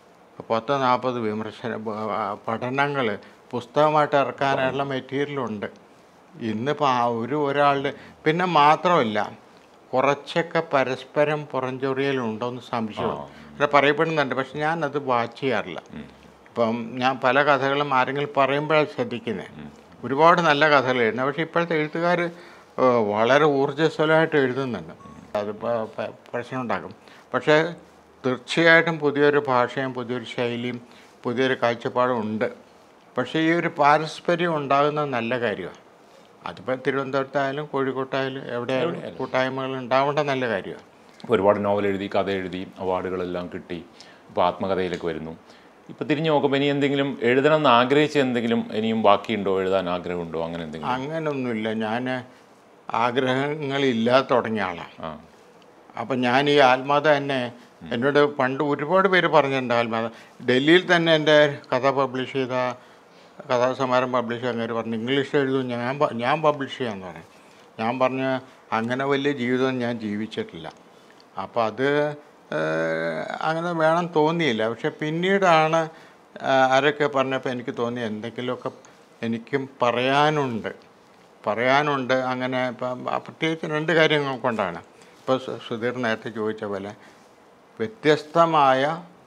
പത്ത് നാൽപ്പത് വിമർശന പഠനങ്ങൾ പുസ്തകമായിട്ട് ഇറക്കാനുള്ള മെറ്റീരിയലുണ്ട് ഇന്നിപ്പോൾ ആ ഒരു ഒരാളുടെ പിന്നെ മാത്രമല്ല കുറച്ചൊക്കെ പരസ്പരം പുറംചൊറിയലുണ്ടോയെന്ന് സംശയമാണ് അങ്ങനെ പറയപ്പെടുന്നുണ്ട് പക്ഷെ ഞാനത് വാച്ച് ചെയ്യാറില്ല ഇപ്പം ഞാൻ പല കഥകളും ആരെങ്കിലും പറയുമ്പോഴാണ് ശ്രദ്ധിക്കുന്നത് ഒരുപാട് നല്ല കഥകൾ എഴുതുന്നത് പക്ഷേ ഇപ്പോഴത്തെ എഴുത്തുകാർ വളരെ ഊർജ്ജസ്വലമായിട്ട് എഴുതുന്നുണ്ട് അത് പ- പ- പ്രശ്നമുണ്ടാക്കും പക്ഷേ തീർച്ചയായിട്ടും പുതിയൊരു ഭാഷയും പുതിയൊരു ശൈലിയും പുതിയൊരു കാഴ്ചപ്പാടും ഉണ്ട് പക്ഷേ ഈ ഒരു പാരസ്പര്യം ഉണ്ടാകുന്നത് നല്ല കാര്യമാണ് അതിപ്പോൾ തിരുവനന്തപുരത്തായാലും കോഴിക്കോട്ടായാലും എവിടെയായാലും കൂട്ടായ്മകൾ ഉണ്ടാവേണ്ട നല്ല കാര്യമാണ് ഒരുപാട് നോവൽ എഴുതി കഥ എഴുതി അവാർഡുകളെല്ലാം കിട്ടി ഇപ്പോൾ ആത്മകഥയിലേക്ക് വരുന്നു ഇപ്പോൾ തിരിഞ്ഞു നോക്കുമ്പോൾ ഇനി എന്തെങ്കിലും എഴുതണം എന്ന് ആഗ്രഹിച്ച എന്തെങ്കിലും ഇനിയും ബാക്കിയുണ്ടോ എഴുതാൻ ആഗ്രഹമുണ്ടോ അങ്ങനെ എന്തെങ്കിലും അങ്ങനൊന്നുമില്ല ഞാൻ ആഗ്രഹങ്ങളില്ലാതെ തുടങ്ങിയ ആളാണ് ആ അപ്പം ഞാൻ ഈ ആത്മകഥ തന്നെ എന്നോട് പണ്ട് ഒരുപാട് പേര് പറഞ്ഞിട്ടുണ്ട് ആത്മകഥ ഡൽഹിയിൽ തന്നെ എൻ്റെ കഥ പബ്ലിഷ് ചെയ്ത കഥാസമാരം പബ്ലിഷ് ചെയ്യാൻ കാര്യം പറഞ്ഞു ഇംഗ്ലീഷ് എഴുതും ഞാൻ പ- ഞാൻ പബ്ലിഷ് ചെയ്യാമെന്ന് പറഞ്ഞു ഞാൻ പറഞ്ഞ അങ്ങനെ വലിയ ജീവിതം ഞാൻ ജീവിച്ചിട്ടില്ല അപ്പോൾ അത് ഏഹ്, അങ്ങനെ വേണം തോന്നിയില്ല പക്ഷെ പിന്നീടാണ് ആ, ആരൊക്കെ പറഞ്ഞപ്പോൾ എനിക്ക് തോന്നി എന്തെങ്കിലുമൊക്കെ എനിക്കും പറയാനുണ്ട് പറയാനുണ്ട് അങ്ങനെ ഇപ്പം ആ പ്രത്യേകിച്ച് രണ്ട് കാര്യങ്ങൾ കൊണ്ടാണ് ഇപ്പോൾ സു- സുധീർ നേരത്തെ ചോദിച്ച പോലെ വ്യത്യസ്തമായ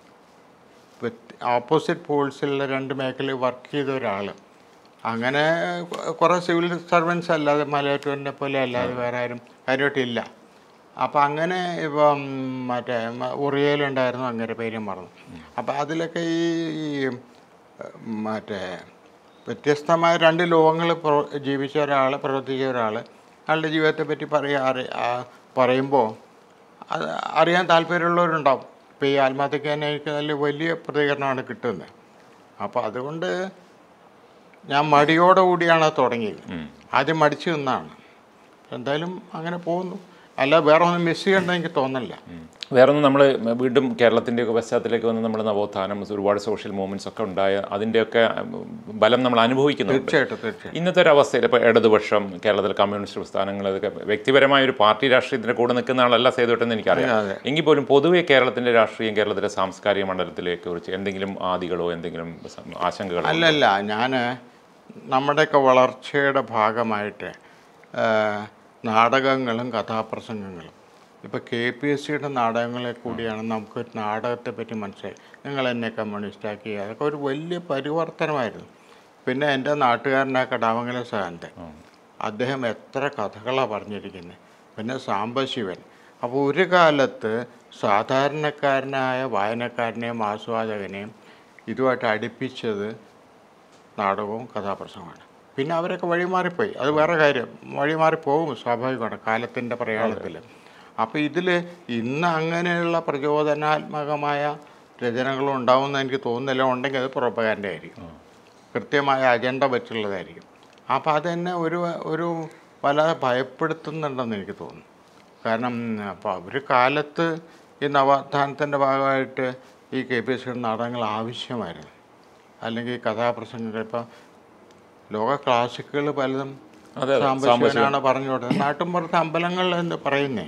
ഓപ്പോസിറ്റ് പോൾസിലുള്ള രണ്ട് മേഖലയിൽ വർക്ക് ചെയ്ത ഒരാൾ അങ്ങനെ കൊ- കുറേ സിവിൽ സർവൻസ് അല്ലാതെ മലയാറ്റൂരിനെ പോലെ അല്ലാതെ വേറെ ആരും കാര്യമായിട്ടില്ല അപ്പം അങ്ങനെ ഇപ്പം മറ്റേ മ- ഉറിയയിലുണ്ടായിരുന്നു അങ്ങനെ പേരും മറന്നു അപ്പം അതിലൊക്കെ ഈ ഈ, മറ്റേ വ്യത്യസ്തമായ രണ്ട് ലോകങ്ങൾ ജീവിച്ച ഒരാൾ പ്രവർത്തിച്ച ഒരാൾ അയാളുടെ ജീവിതത്തെ പറ്റി പറയുക അറി ആ പറയുമ്പോൾ അത് അറിയാൻ താല്പര്യമുള്ളവരുണ്ടാവും ഇപ്പോൾ ഈ ആത്മഹത്യക്ക് തന്നെ എനിക്ക് നല്ല വലിയ പ്രതികരണമാണ് കിട്ടുന്നത് അപ്പോൾ അതുകൊണ്ട് ഞാൻ മടിയോടെ കൂടിയാണ് അത് തുടങ്ങിയത് ആദ്യം മടിച്ചു നിന്നാണ് എന്തായാലും അങ്ങനെ പോകുന്നു അല്ല വേറെ ഒന്നും മിസ് ചെയ്യണ്ടെന്ന് എനിക്ക് തോന്നില്ല വേറൊന്നും നമ്മൾ വീണ്ടും കേരളത്തിൻ്റെ ഒക്കെ പശ്ചാത്തലത്തിലേക്ക് വന്ന് നമ്മൾ നവോത്ഥാനം ഒരുപാട് സോഷ്യൽ മൂവ്മെൻറ്റ്സ് ഒക്കെ ഉണ്ടായ അതിൻ്റെയൊക്കെ ഉം, ബലം നമ്മൾ അനുഭവിക്കുന്നുണ്ട് തീർച്ചയായിട്ടും തീർച്ചയായിട്ടും ഇന്നത്തെ ഒരു അവസ്ഥയിൽ ഇപ്പോൾ ഇടതുപക്ഷം കേരളത്തിലെ കമ്മ്യൂണിസ്റ്റ് പ്രസ്ഥാനങ്ങൾ ഇതൊക്കെ വ്യക്തിപരമായ ഒരു പാർട്ടി രാഷ്ട്രീയത്തിൻ്റെ കൂടെ നിൽക്കുന്ന ആളല്ല സേതുവട്ടെന്ന് എനിക്കറിയാം അതെ. എങ്കിൽ പോലും പൊതുവെ കേരളത്തിൻ്റെ രാഷ്ട്രീയം കേരളത്തിലെ സാംസ്കാരിക മണ്ഡലത്തിലേക്ക് കുറിച്ച് എന്തെങ്കിലും ആദികളോ എന്തെങ്കിലും സം- ആശങ്കകളോ അല്ലല്ല ഞാൻ നമ്മുടെയൊക്കെ വളർച്ചയുടെ ഭാഗമായിട്ട് ആ, നാടകങ്ങളും കഥാപ്രസംഗങ്ങളും ഇപ്പോൾ കെ പി എസ് സിയുടെ നാടകങ്ങളെ കൂടിയാണ് നമുക്ക് ഒരു നാടകത്തെ പറ്റി മനസ്സിലായി നിങ്ങൾ എന്നെ കമ്മ്യൂണിസ്റ്റാക്കി അതൊക്കെ ഒരു വലിയ പരിവർത്തനമായിരുന്നു പിന്നെ എൻ്റെ നാട്ടുകാരനായ കടാമംഗല സാന്തൻ അദ്ദേഹം എത്ര കഥകളാണ് പറഞ്ഞിരിക്കുന്നത് പിന്നെ സാംബശിവൻ അപ്പോൾ ഒരു കാലത്ത് സാധാരണക്കാരനായ വായനക്കാരനെയും ആസ്വാദകനെയും ഇതുമായിട്ട് അടുപ്പിച്ചത് നാടകവും കഥാപ്രസംഗമാണ് പിന്നെ അവരൊക്കെ വഴിമാറിപ്പോയി അത് വേറെ കാര്യം വഴിമാറിപ്പോകും സ്വാഭാവികമാണ് കാലത്തിൻ്റെ പ്രയാണത്തിൽ അപ്പോൾ ഇതിൽ ഇന്ന് അങ്ങനെയുള്ള പ്രചോദനാത്മകമായ രചനകളും ഉണ്ടാവുമെന്ന് എനിക്ക് തോന്നുന്നില്ല ഉണ്ടെങ്കിൽ അത് പ്രൊപ്പകാൻ്റെ ആയിരിക്കും കൃത്യമായ അജണ്ട വെച്ചുള്ളതായിരിക്കും അപ്പോൾ അതെന്നെ ഒരു ഒരു വല്ലാതെ ഭയപ്പെടുത്തുന്നുണ്ടെന്ന് എനിക്ക് തോന്നുന്നു കാരണം അപ്പോൾ ഒരു കാലത്ത് ഈ നവോത്ഥാനത്തിൻ്റെ ഭാഗമായിട്ട് ഈ കെ പി എസ് സിയുടെ നാടകങ്ങൾ ആവശ്യമായിരുന്നു അല്ലെങ്കിൽ കഥാപ്രസംഗങ്ങൾ ഇപ്പം ലോക ക്ലാസിക്കുകൾ പലതും അതെ, അതെ. സാമ്പശിവനാണ് പറഞ്ഞു കൊടുത്തത് നാട്ടുമ്പുറത്ത് അമ്പലങ്ങൾ എന്ന് പറയുന്നേ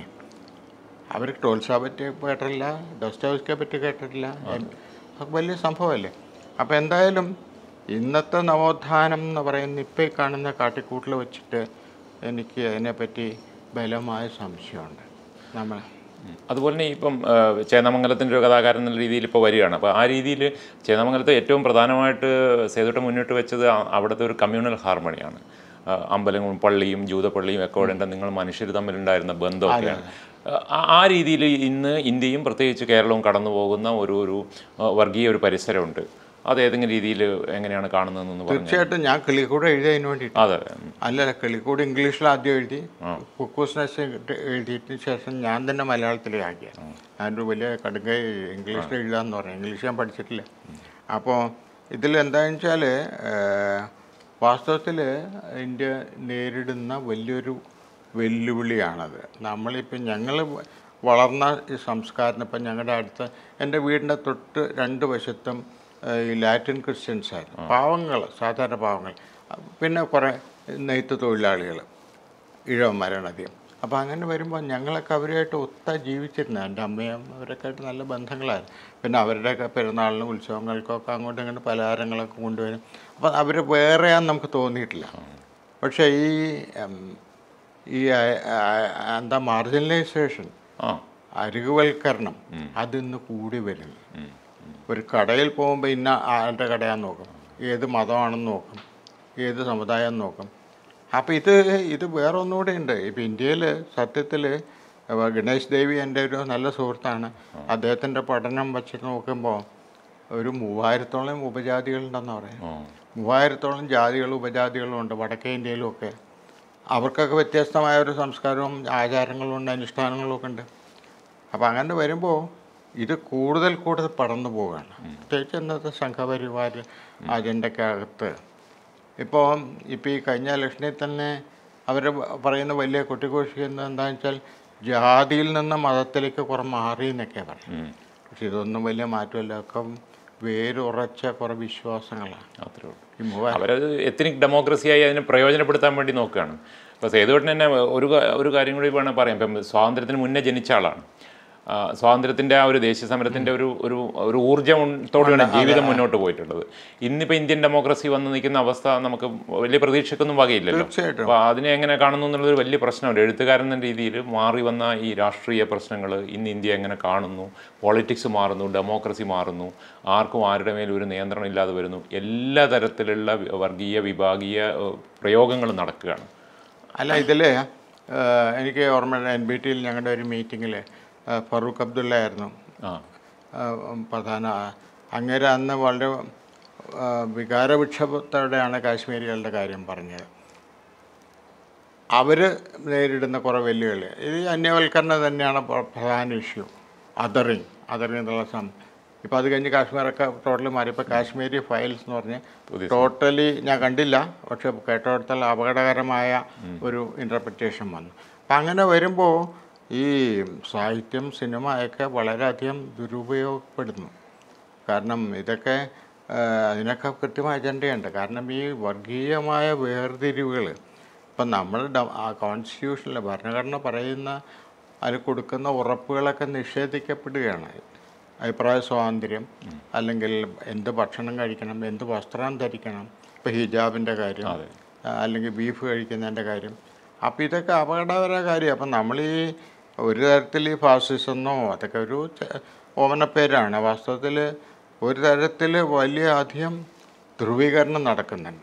അവർ ടോൾസാ പറ്റി കേട്ടിട്ടില്ല ഡോസ്റ്റോവസ്കിയെ പറ്റി കേട്ടിട്ടില്ല അതൊക്കെ വലിയ സംഭവമല്ലേ അപ്പോൾ എന്തായാലും ഇന്നത്തെ നവോത്ഥാനം എന്ന് പറയുന്ന ഇപ്പോൾ ഈ കാണുന്ന കാട്ടിക്കൂട്ടിൽ വെച്ചിട്ട് എനിക്ക് അതിനെപ്പറ്റി ബലമായ സംശയമുണ്ട് നമ്മൾ ഉം. അതുപോലെ തന്നെ ഇപ്പം ആ, ചേന്നമംഗലത്തിൻ്റെ ഒരു കഥാകാരൻ എന്നുള്ള രീതിയിൽ ഇപ്പോൾ വരികയാണ് അപ്പോൾ ആ രീതിയിൽ ചേന്നമംഗലത്തെ ഏറ്റവും പ്രധാനമായിട്ട് സേതുട്ടം മുന്നോട്ട് വെച്ചത് ആ- അവിടുത്തെ ഒരു കമ്മ്യൂണൽ ഹാർമണിയാണ് ആ, അമ്പലങ്ങളും പള്ളിയും ജൂതപ്പള്ളിയും ഒക്കെ ഉടേണ്ട നിങ്ങൾ മനുഷ്യർ തമ്മിലുണ്ടായിരുന്ന ബന്ധമൊക്കെയാണ് ആ- ആ രീതിയിൽ ഇന്ന് ഇന്ത്യയും പ്രത്യേകിച്ച് കേരളവും കടന്നു പോകുന്ന ഒരു ഒരു ആ, വർഗീയ ഒരു പരിസരമുണ്ട് അത് ഏതെങ്കിലും രീതിയിൽ എങ്ങനെയാണ് കാണുന്നതെന്ന് പറഞ്ഞു തീർച്ചയായിട്ടും ഞാൻ കിളിക്കൂടെ എഴുതിയതിന് വേണ്ടിയിട്ട് അതെ ഉം. അല്ലല്ല കിളിക്കൂട് ഇംഗ്ലീഷിൽ ആദ്യം എഴുതി കുക്കൂസിനെ എഴുതിയതിന് ശേഷം ഞാൻ തന്നെ മലയാളത്തിലേക്ക് ആക്കിയ ഞാനൊരു വലിയ കടുകൈ ഇംഗ്ലീഷിൽ എഴുതാമെന്ന് പറഞ്ഞു ഇംഗ്ലീഷ് ഞാൻ പഠിച്ചിട്ടില്ല അപ്പോൾ ഇതിൽ എന്താണെന്ന് വെച്ചാൽ വാസ്തവത്തിൽ ഇന്ത്യ നേരിടുന്ന വലിയൊരു വെല്ലുവിളിയാണത് നമ്മളിപ്പോൾ ഞങ്ങൾ വളർന്ന ഈ സംസ്കാരം ഇപ്പം ഞങ്ങളുടെ അടുത്ത് എൻ്റെ വീടിൻ്റെ തൊട്ട് രണ്ട് വശത്തും ഏഹ്, ഈ ലാറ്റിൻ ക്രിസ്ത്യൻസ് ആയിരുന്നു പാവങ്ങൾ സാധാരണ പാവങ്ങൾ പിന്നെ കുറേ നെയ്ത്ത് തൊഴിലാളികൾ ഇഴവന്മാരാണ് അധികം അപ്പോൾ അങ്ങനെ വരുമ്പോൾ ഞങ്ങളൊക്കെ അവരുമായിട്ട് ഒത്ത ജീവിച്ചിരുന്നു എൻ്റെ അമ്മയും അവരൊക്കെ ആയിട്ട് നല്ല ബന്ധങ്ങളായിരുന്നു പിന്നെ അവരുടെയൊക്കെ പെരുന്നാളിനും ഉത്സവങ്ങൾക്കൊക്കെ അങ്ങോട്ടും ഇങ്ങോട്ടും പലഹാരങ്ങളൊക്കെ കൊണ്ടുവരും അപ്പോൾ അവർ വേറെയാന്ന് നമുക്ക് തോന്നിയിട്ടില്ല പക്ഷേ ഈ ഉം, ഈ ആ, ആ, എന്താ മാർജിനലൈസേഷൻ ആ അരികുവൽക്കരണം അതിന്ന് കൂടി വരുന്നു ഒരു കടയിൽ പോകുമ്പോൾ ഇന്ന ആളുടെ കടയാന്ന് നോക്കും ഏത് മതമാണെന്ന് നോക്കും ഏത് സമുദായം നോക്കും അപ്പോൾ ഇത് ഇത് വേറെ ഒന്നുകൂടെ ഉണ്ട് ഇപ്പം ഇന്ത്യയിൽ സത്യത്തിൽ ഗണേഷ് ദേവി എൻ്റെ ഒരു നല്ല സുഹൃത്താണ് അദ്ദേഹത്തിൻ്റെ പഠനം വെച്ച് നോക്കുമ്പോൾ ഒരു മൂവായിരത്തോളം ഉപജാതികളുണ്ടെന്ന് പറയാം ഉം. മൂവായിരത്തോളം ജാതികളും ഉപജാതികളും ഉണ്ട് വടക്കേ ഇന്ത്യയിലും ഒക്കെ അവർക്കൊക്കെ വ്യത്യസ്തമായ ഒരു സംസ്കാരവും ആചാരങ്ങളും ഉണ്ട് അനുഷ്ഠാനങ്ങളും ഒക്കെ ഉണ്ട് അപ്പോൾ അങ്ങനെ വരുമ്പോൾ ഇത് കൂടുതൽ കൂടുതൽ പടർന്നു പോവുകയാണ് പ്രത്യേകിച്ച് ഇന്നത്തെ സംഘപരിവാർ അജണ്ടക്കകത്ത് ഇപ്പോൾ ഇപ്പോൾ ഈ കഴിഞ്ഞ ഇലക്ഷനിൽ തന്നെ അവർ പറയുന്ന വലിയ കുട്ടിക്കോഷിക്കുന്നത് എന്താണെന്ന് വെച്ചാൽ ജാതിയിൽ നിന്ന് മതത്തിലേക്ക് കുറെ മാറി എന്നൊക്കെയാണ് പറയുന്നത് ഉം. പക്ഷെ ഇതൊന്നും വലിയ മാറ്റമില്ല ഒക്കെ വേരുറച്ച കുറേ വിശ്വാസങ്ങളാണ് അത്രേ ഉള്ളൂ ഈ മൂവായിരം അവരത് എത്നിക് ഡെമോക്രസിയായി അതിനെ പ്രയോജനപ്പെടുത്താൻ വേണ്ടി നോക്കുകയാണ് അപ്പോൾ സേതുവേട്ടൻ തന്നെ ഒരു കാ- ഒരു കാര്യം കൂടി വേണം പറയാം ഇപ്പം സ്വാതന്ത്ര്യത്തിന് മുന്നേ ജനിച്ച ആളാണ് ആ, സ്വാതന്ത്ര്യത്തിൻ്റെ ആ ഒരു ദേശീയ സമരത്തിൻ്റെ ഒരു ഒരു ഒരു ഊർജ്ജത്തോടെയാണ് ജീവിതം മുന്നോട്ട് പോയിട്ടുള്ളത് ഇന്നിപ്പോൾ ഇന്ത്യൻ ഡെമോക്രസി വന്ന് നിൽക്കുന്ന അവസ്ഥ നമുക്ക് വലിയ പ്രതീക്ഷയ്ക്കൊന്നും വകയില്ലല്ലോ തീർച്ചയായിട്ടും അപ്പോൾ അതിനെ എങ്ങനെ കാണുന്നു എന്നുള്ളതൊരു വലിയ പ്രശ്നമുണ്ട് എഴുത്തുകാരൻ എന്ന രീതിയിൽ മാറി വന്ന ഈ രാഷ്ട്രീയ പ്രശ്നങ്ങൾ ഇന്ന് ഇന്ത്യ എങ്ങനെ കാണുന്നു പോളിറ്റിക്സ് മാറുന്നു ഡെമോക്രസി മാറുന്നു ആർക്കും ആരുടെ മേലും ഒരു നിയന്ത്രണം ഇല്ലാതെ വരുന്നു എല്ലാ തരത്തിലുള്ള വി- വർഗീയ വിഭാഗീയ ഏഹ്, പ്രയോഗങ്ങളും നടക്കുകയാണ് അല്ല ഇതിൽ എനിക്ക് ഓർമ്മ എൻ ബി ടിയിൽ ഞങ്ങളുടെ ഒരു മീറ്റിങ്ങിൽ ഫറൂഖ് അബ്ദുള്ള ആയിരുന്നു ആ ആ, പ്രധാന അങ്ങേര് അന്ന് വളരെ ആ, വികാരവിക്ഷോഭത്തോടെയാണ് കാശ്മീരികളുടെ കാര്യം പറഞ്ഞത് അവർ നേരിടുന്ന കുറേ വെല്ലുവിളി ഇത് ഈ അന്യവൽക്കരണം തന്നെയാണ് പ്ര- പ്രധാന ഇഷ്യൂ അതറിങ് അതറിങ് എന്നുള്ള സം ഇപ്പോൾ അത് കഴിഞ്ഞ് കാശ്മീരൊക്കെ ടോട്ടലി മാറി ഇപ്പോൾ കാശ്മീരി ഫയൽസ് എന്ന് പറഞ്ഞ് പുതിയ ടോട്ടലി ഞാൻ കണ്ടില്ല പക്ഷെ കേട്ടോടത്തോളം അപകടകരമായ ഒരു ഇൻ്റർപ്രിറ്റേഷൻ വന്നു അപ്പം അങ്ങനെ വരുമ്പോൾ ഈ സാഹിത്യം സിനിമ ഒക്കെ വളരെയധികം ദുരുപയോഗപ്പെടുന്നു കാരണം ഇതൊക്കെ ആ, അതിനൊക്കെ കൃത്യമായ അജണ്ടയുണ്ട് കാരണം ഈ വർഗീയമായ വേർതിരിവുകൾ ഇപ്പം നമ്മൾ കോൺസ്റ്റിറ്റ്യൂഷനിൽ ഭരണഘടന പറയുന്ന അതിന് കൊടുക്കുന്ന ഉറപ്പുകളൊക്കെ നിഷേധിക്കപ്പെടുകയാണ് അഭിപ്രായ സ്വാതന്ത്ര്യം അല്ലെങ്കിൽ എന്ത് ഭക്ഷണം കഴിക്കണം എന്ത് വസ്ത്രം ധരിക്കണം ഇപ്പോൾ ഹിജാബിൻ്റെ കാര്യം അതെ. ആ, അല്ലെങ്കിൽ ബീഫ് കഴിക്കുന്നതിൻ്റെ കാര്യം അപ്പോൾ ഇതൊക്കെ അപകടകര കാര്യം അപ്പം നമ്മൾ ഈ ഒരു തരത്തിൽ ഈ ഫാസിസം എന്നോ അതൊക്കെ ഒരു ചെ- ഓമനപ്പേരാണ് വാസ്തവത്തിൽ ഒരു തരത്തിൽ വലിയ അധികം ധ്രുവീകരണം നടക്കുന്നുണ്ട്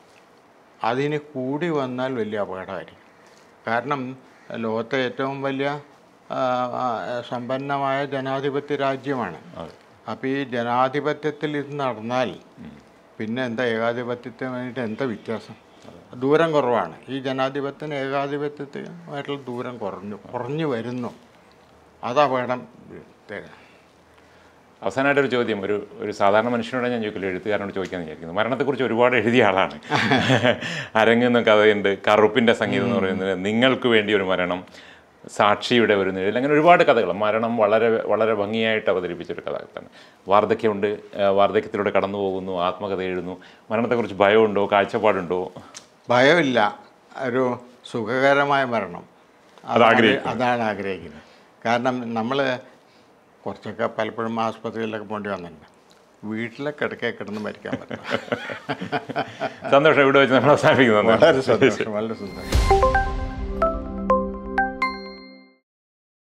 അതിന് കൂടി വന്നാൽ വലിയ അപകടമായിരിക്കും കാരണം ലോകത്തെ ഏറ്റവും വലിയ ആ, ആ, സമ്പന്നമായ ജനാധിപത്യ രാജ്യമാണ് അതെ അപ്പോൾ ഈ ജനാധിപത്യത്തിൽ ഇത് നടന്നാൽ പിന്നെ എന്താ ഏകാധിപത്യത്തിന് വേണ്ടിയിട്ട് എന്താ വ്യത്യാസം ദൂരം കുറവാണ് ഈ ജനാധിപത്യത്തിന് ഏകാധിപത്യത്തിനുമായിട്ടുള്ള ദൂരം കുറഞ്ഞു കുറഞ്ഞു വരുന്നു അത് അപകടം തരാം അവസാനമായിട്ടൊരു ചോദ്യം ഒരു ഒരു സാധാരണ മനുഷ്യനോട് ഞാൻ ചോദിക്കില്ല എഴുത്തുകാരനോട് ചോദിക്കാമെന്ന് വിചാരിക്കുന്നു മരണത്തെക്കുറിച്ച് ഒരുപാട് എഴുതിയ ആളാണ് അരങ്ങുന്ന കഥയുണ്ട് കറുപ്പിൻ്റെ സംഗീതം എന്ന് പറയുന്നത് നിങ്ങൾക്ക് വേണ്ടി ഒരു മരണം സാക്ഷിയുടെ ഒരു നിഴൽ അങ്ങനെ ഒരുപാട് കഥകൾ മരണം വളരെ വളരെ ഭംഗിയായിട്ട് അവതരിപ്പിച്ചൊരു കഥ തന്നെ വാർദ്ധക്യമുണ്ട് ആ, വാർദ്ധക്യത്തിലൂടെ കടന്നു പോകുന്നു ആത്മകഥ എഴുതുന്നു മരണത്തെക്കുറിച്ച് ഭയമുണ്ടോ കാഴ്ചപ്പാടുണ്ടോ ഭയമില്ല ഒരു സുഖകരമായ മരണം അത് ആഗ്രഹിക്കുന്നു. അതാണ് ആഗ്രഹിക്കുന്നത് കാരണം നമ്മൾ കുറച്ചൊക്കെ പലപ്പോഴും ആസ്പത്രിയിലൊക്കെ പോകേണ്ടി വന്നിട്ടുണ്ട് വീട്ടിലെ കിടക്കെ കിടന്ന് മരിക്കാൻ പറ്റും സന്തോഷം ഇവിടെ വെച്ച് നമ്മൾ അവസാനിപ്പിക്കുന്നു വളരെ സന്തോഷം വളരെ സന്തോഷം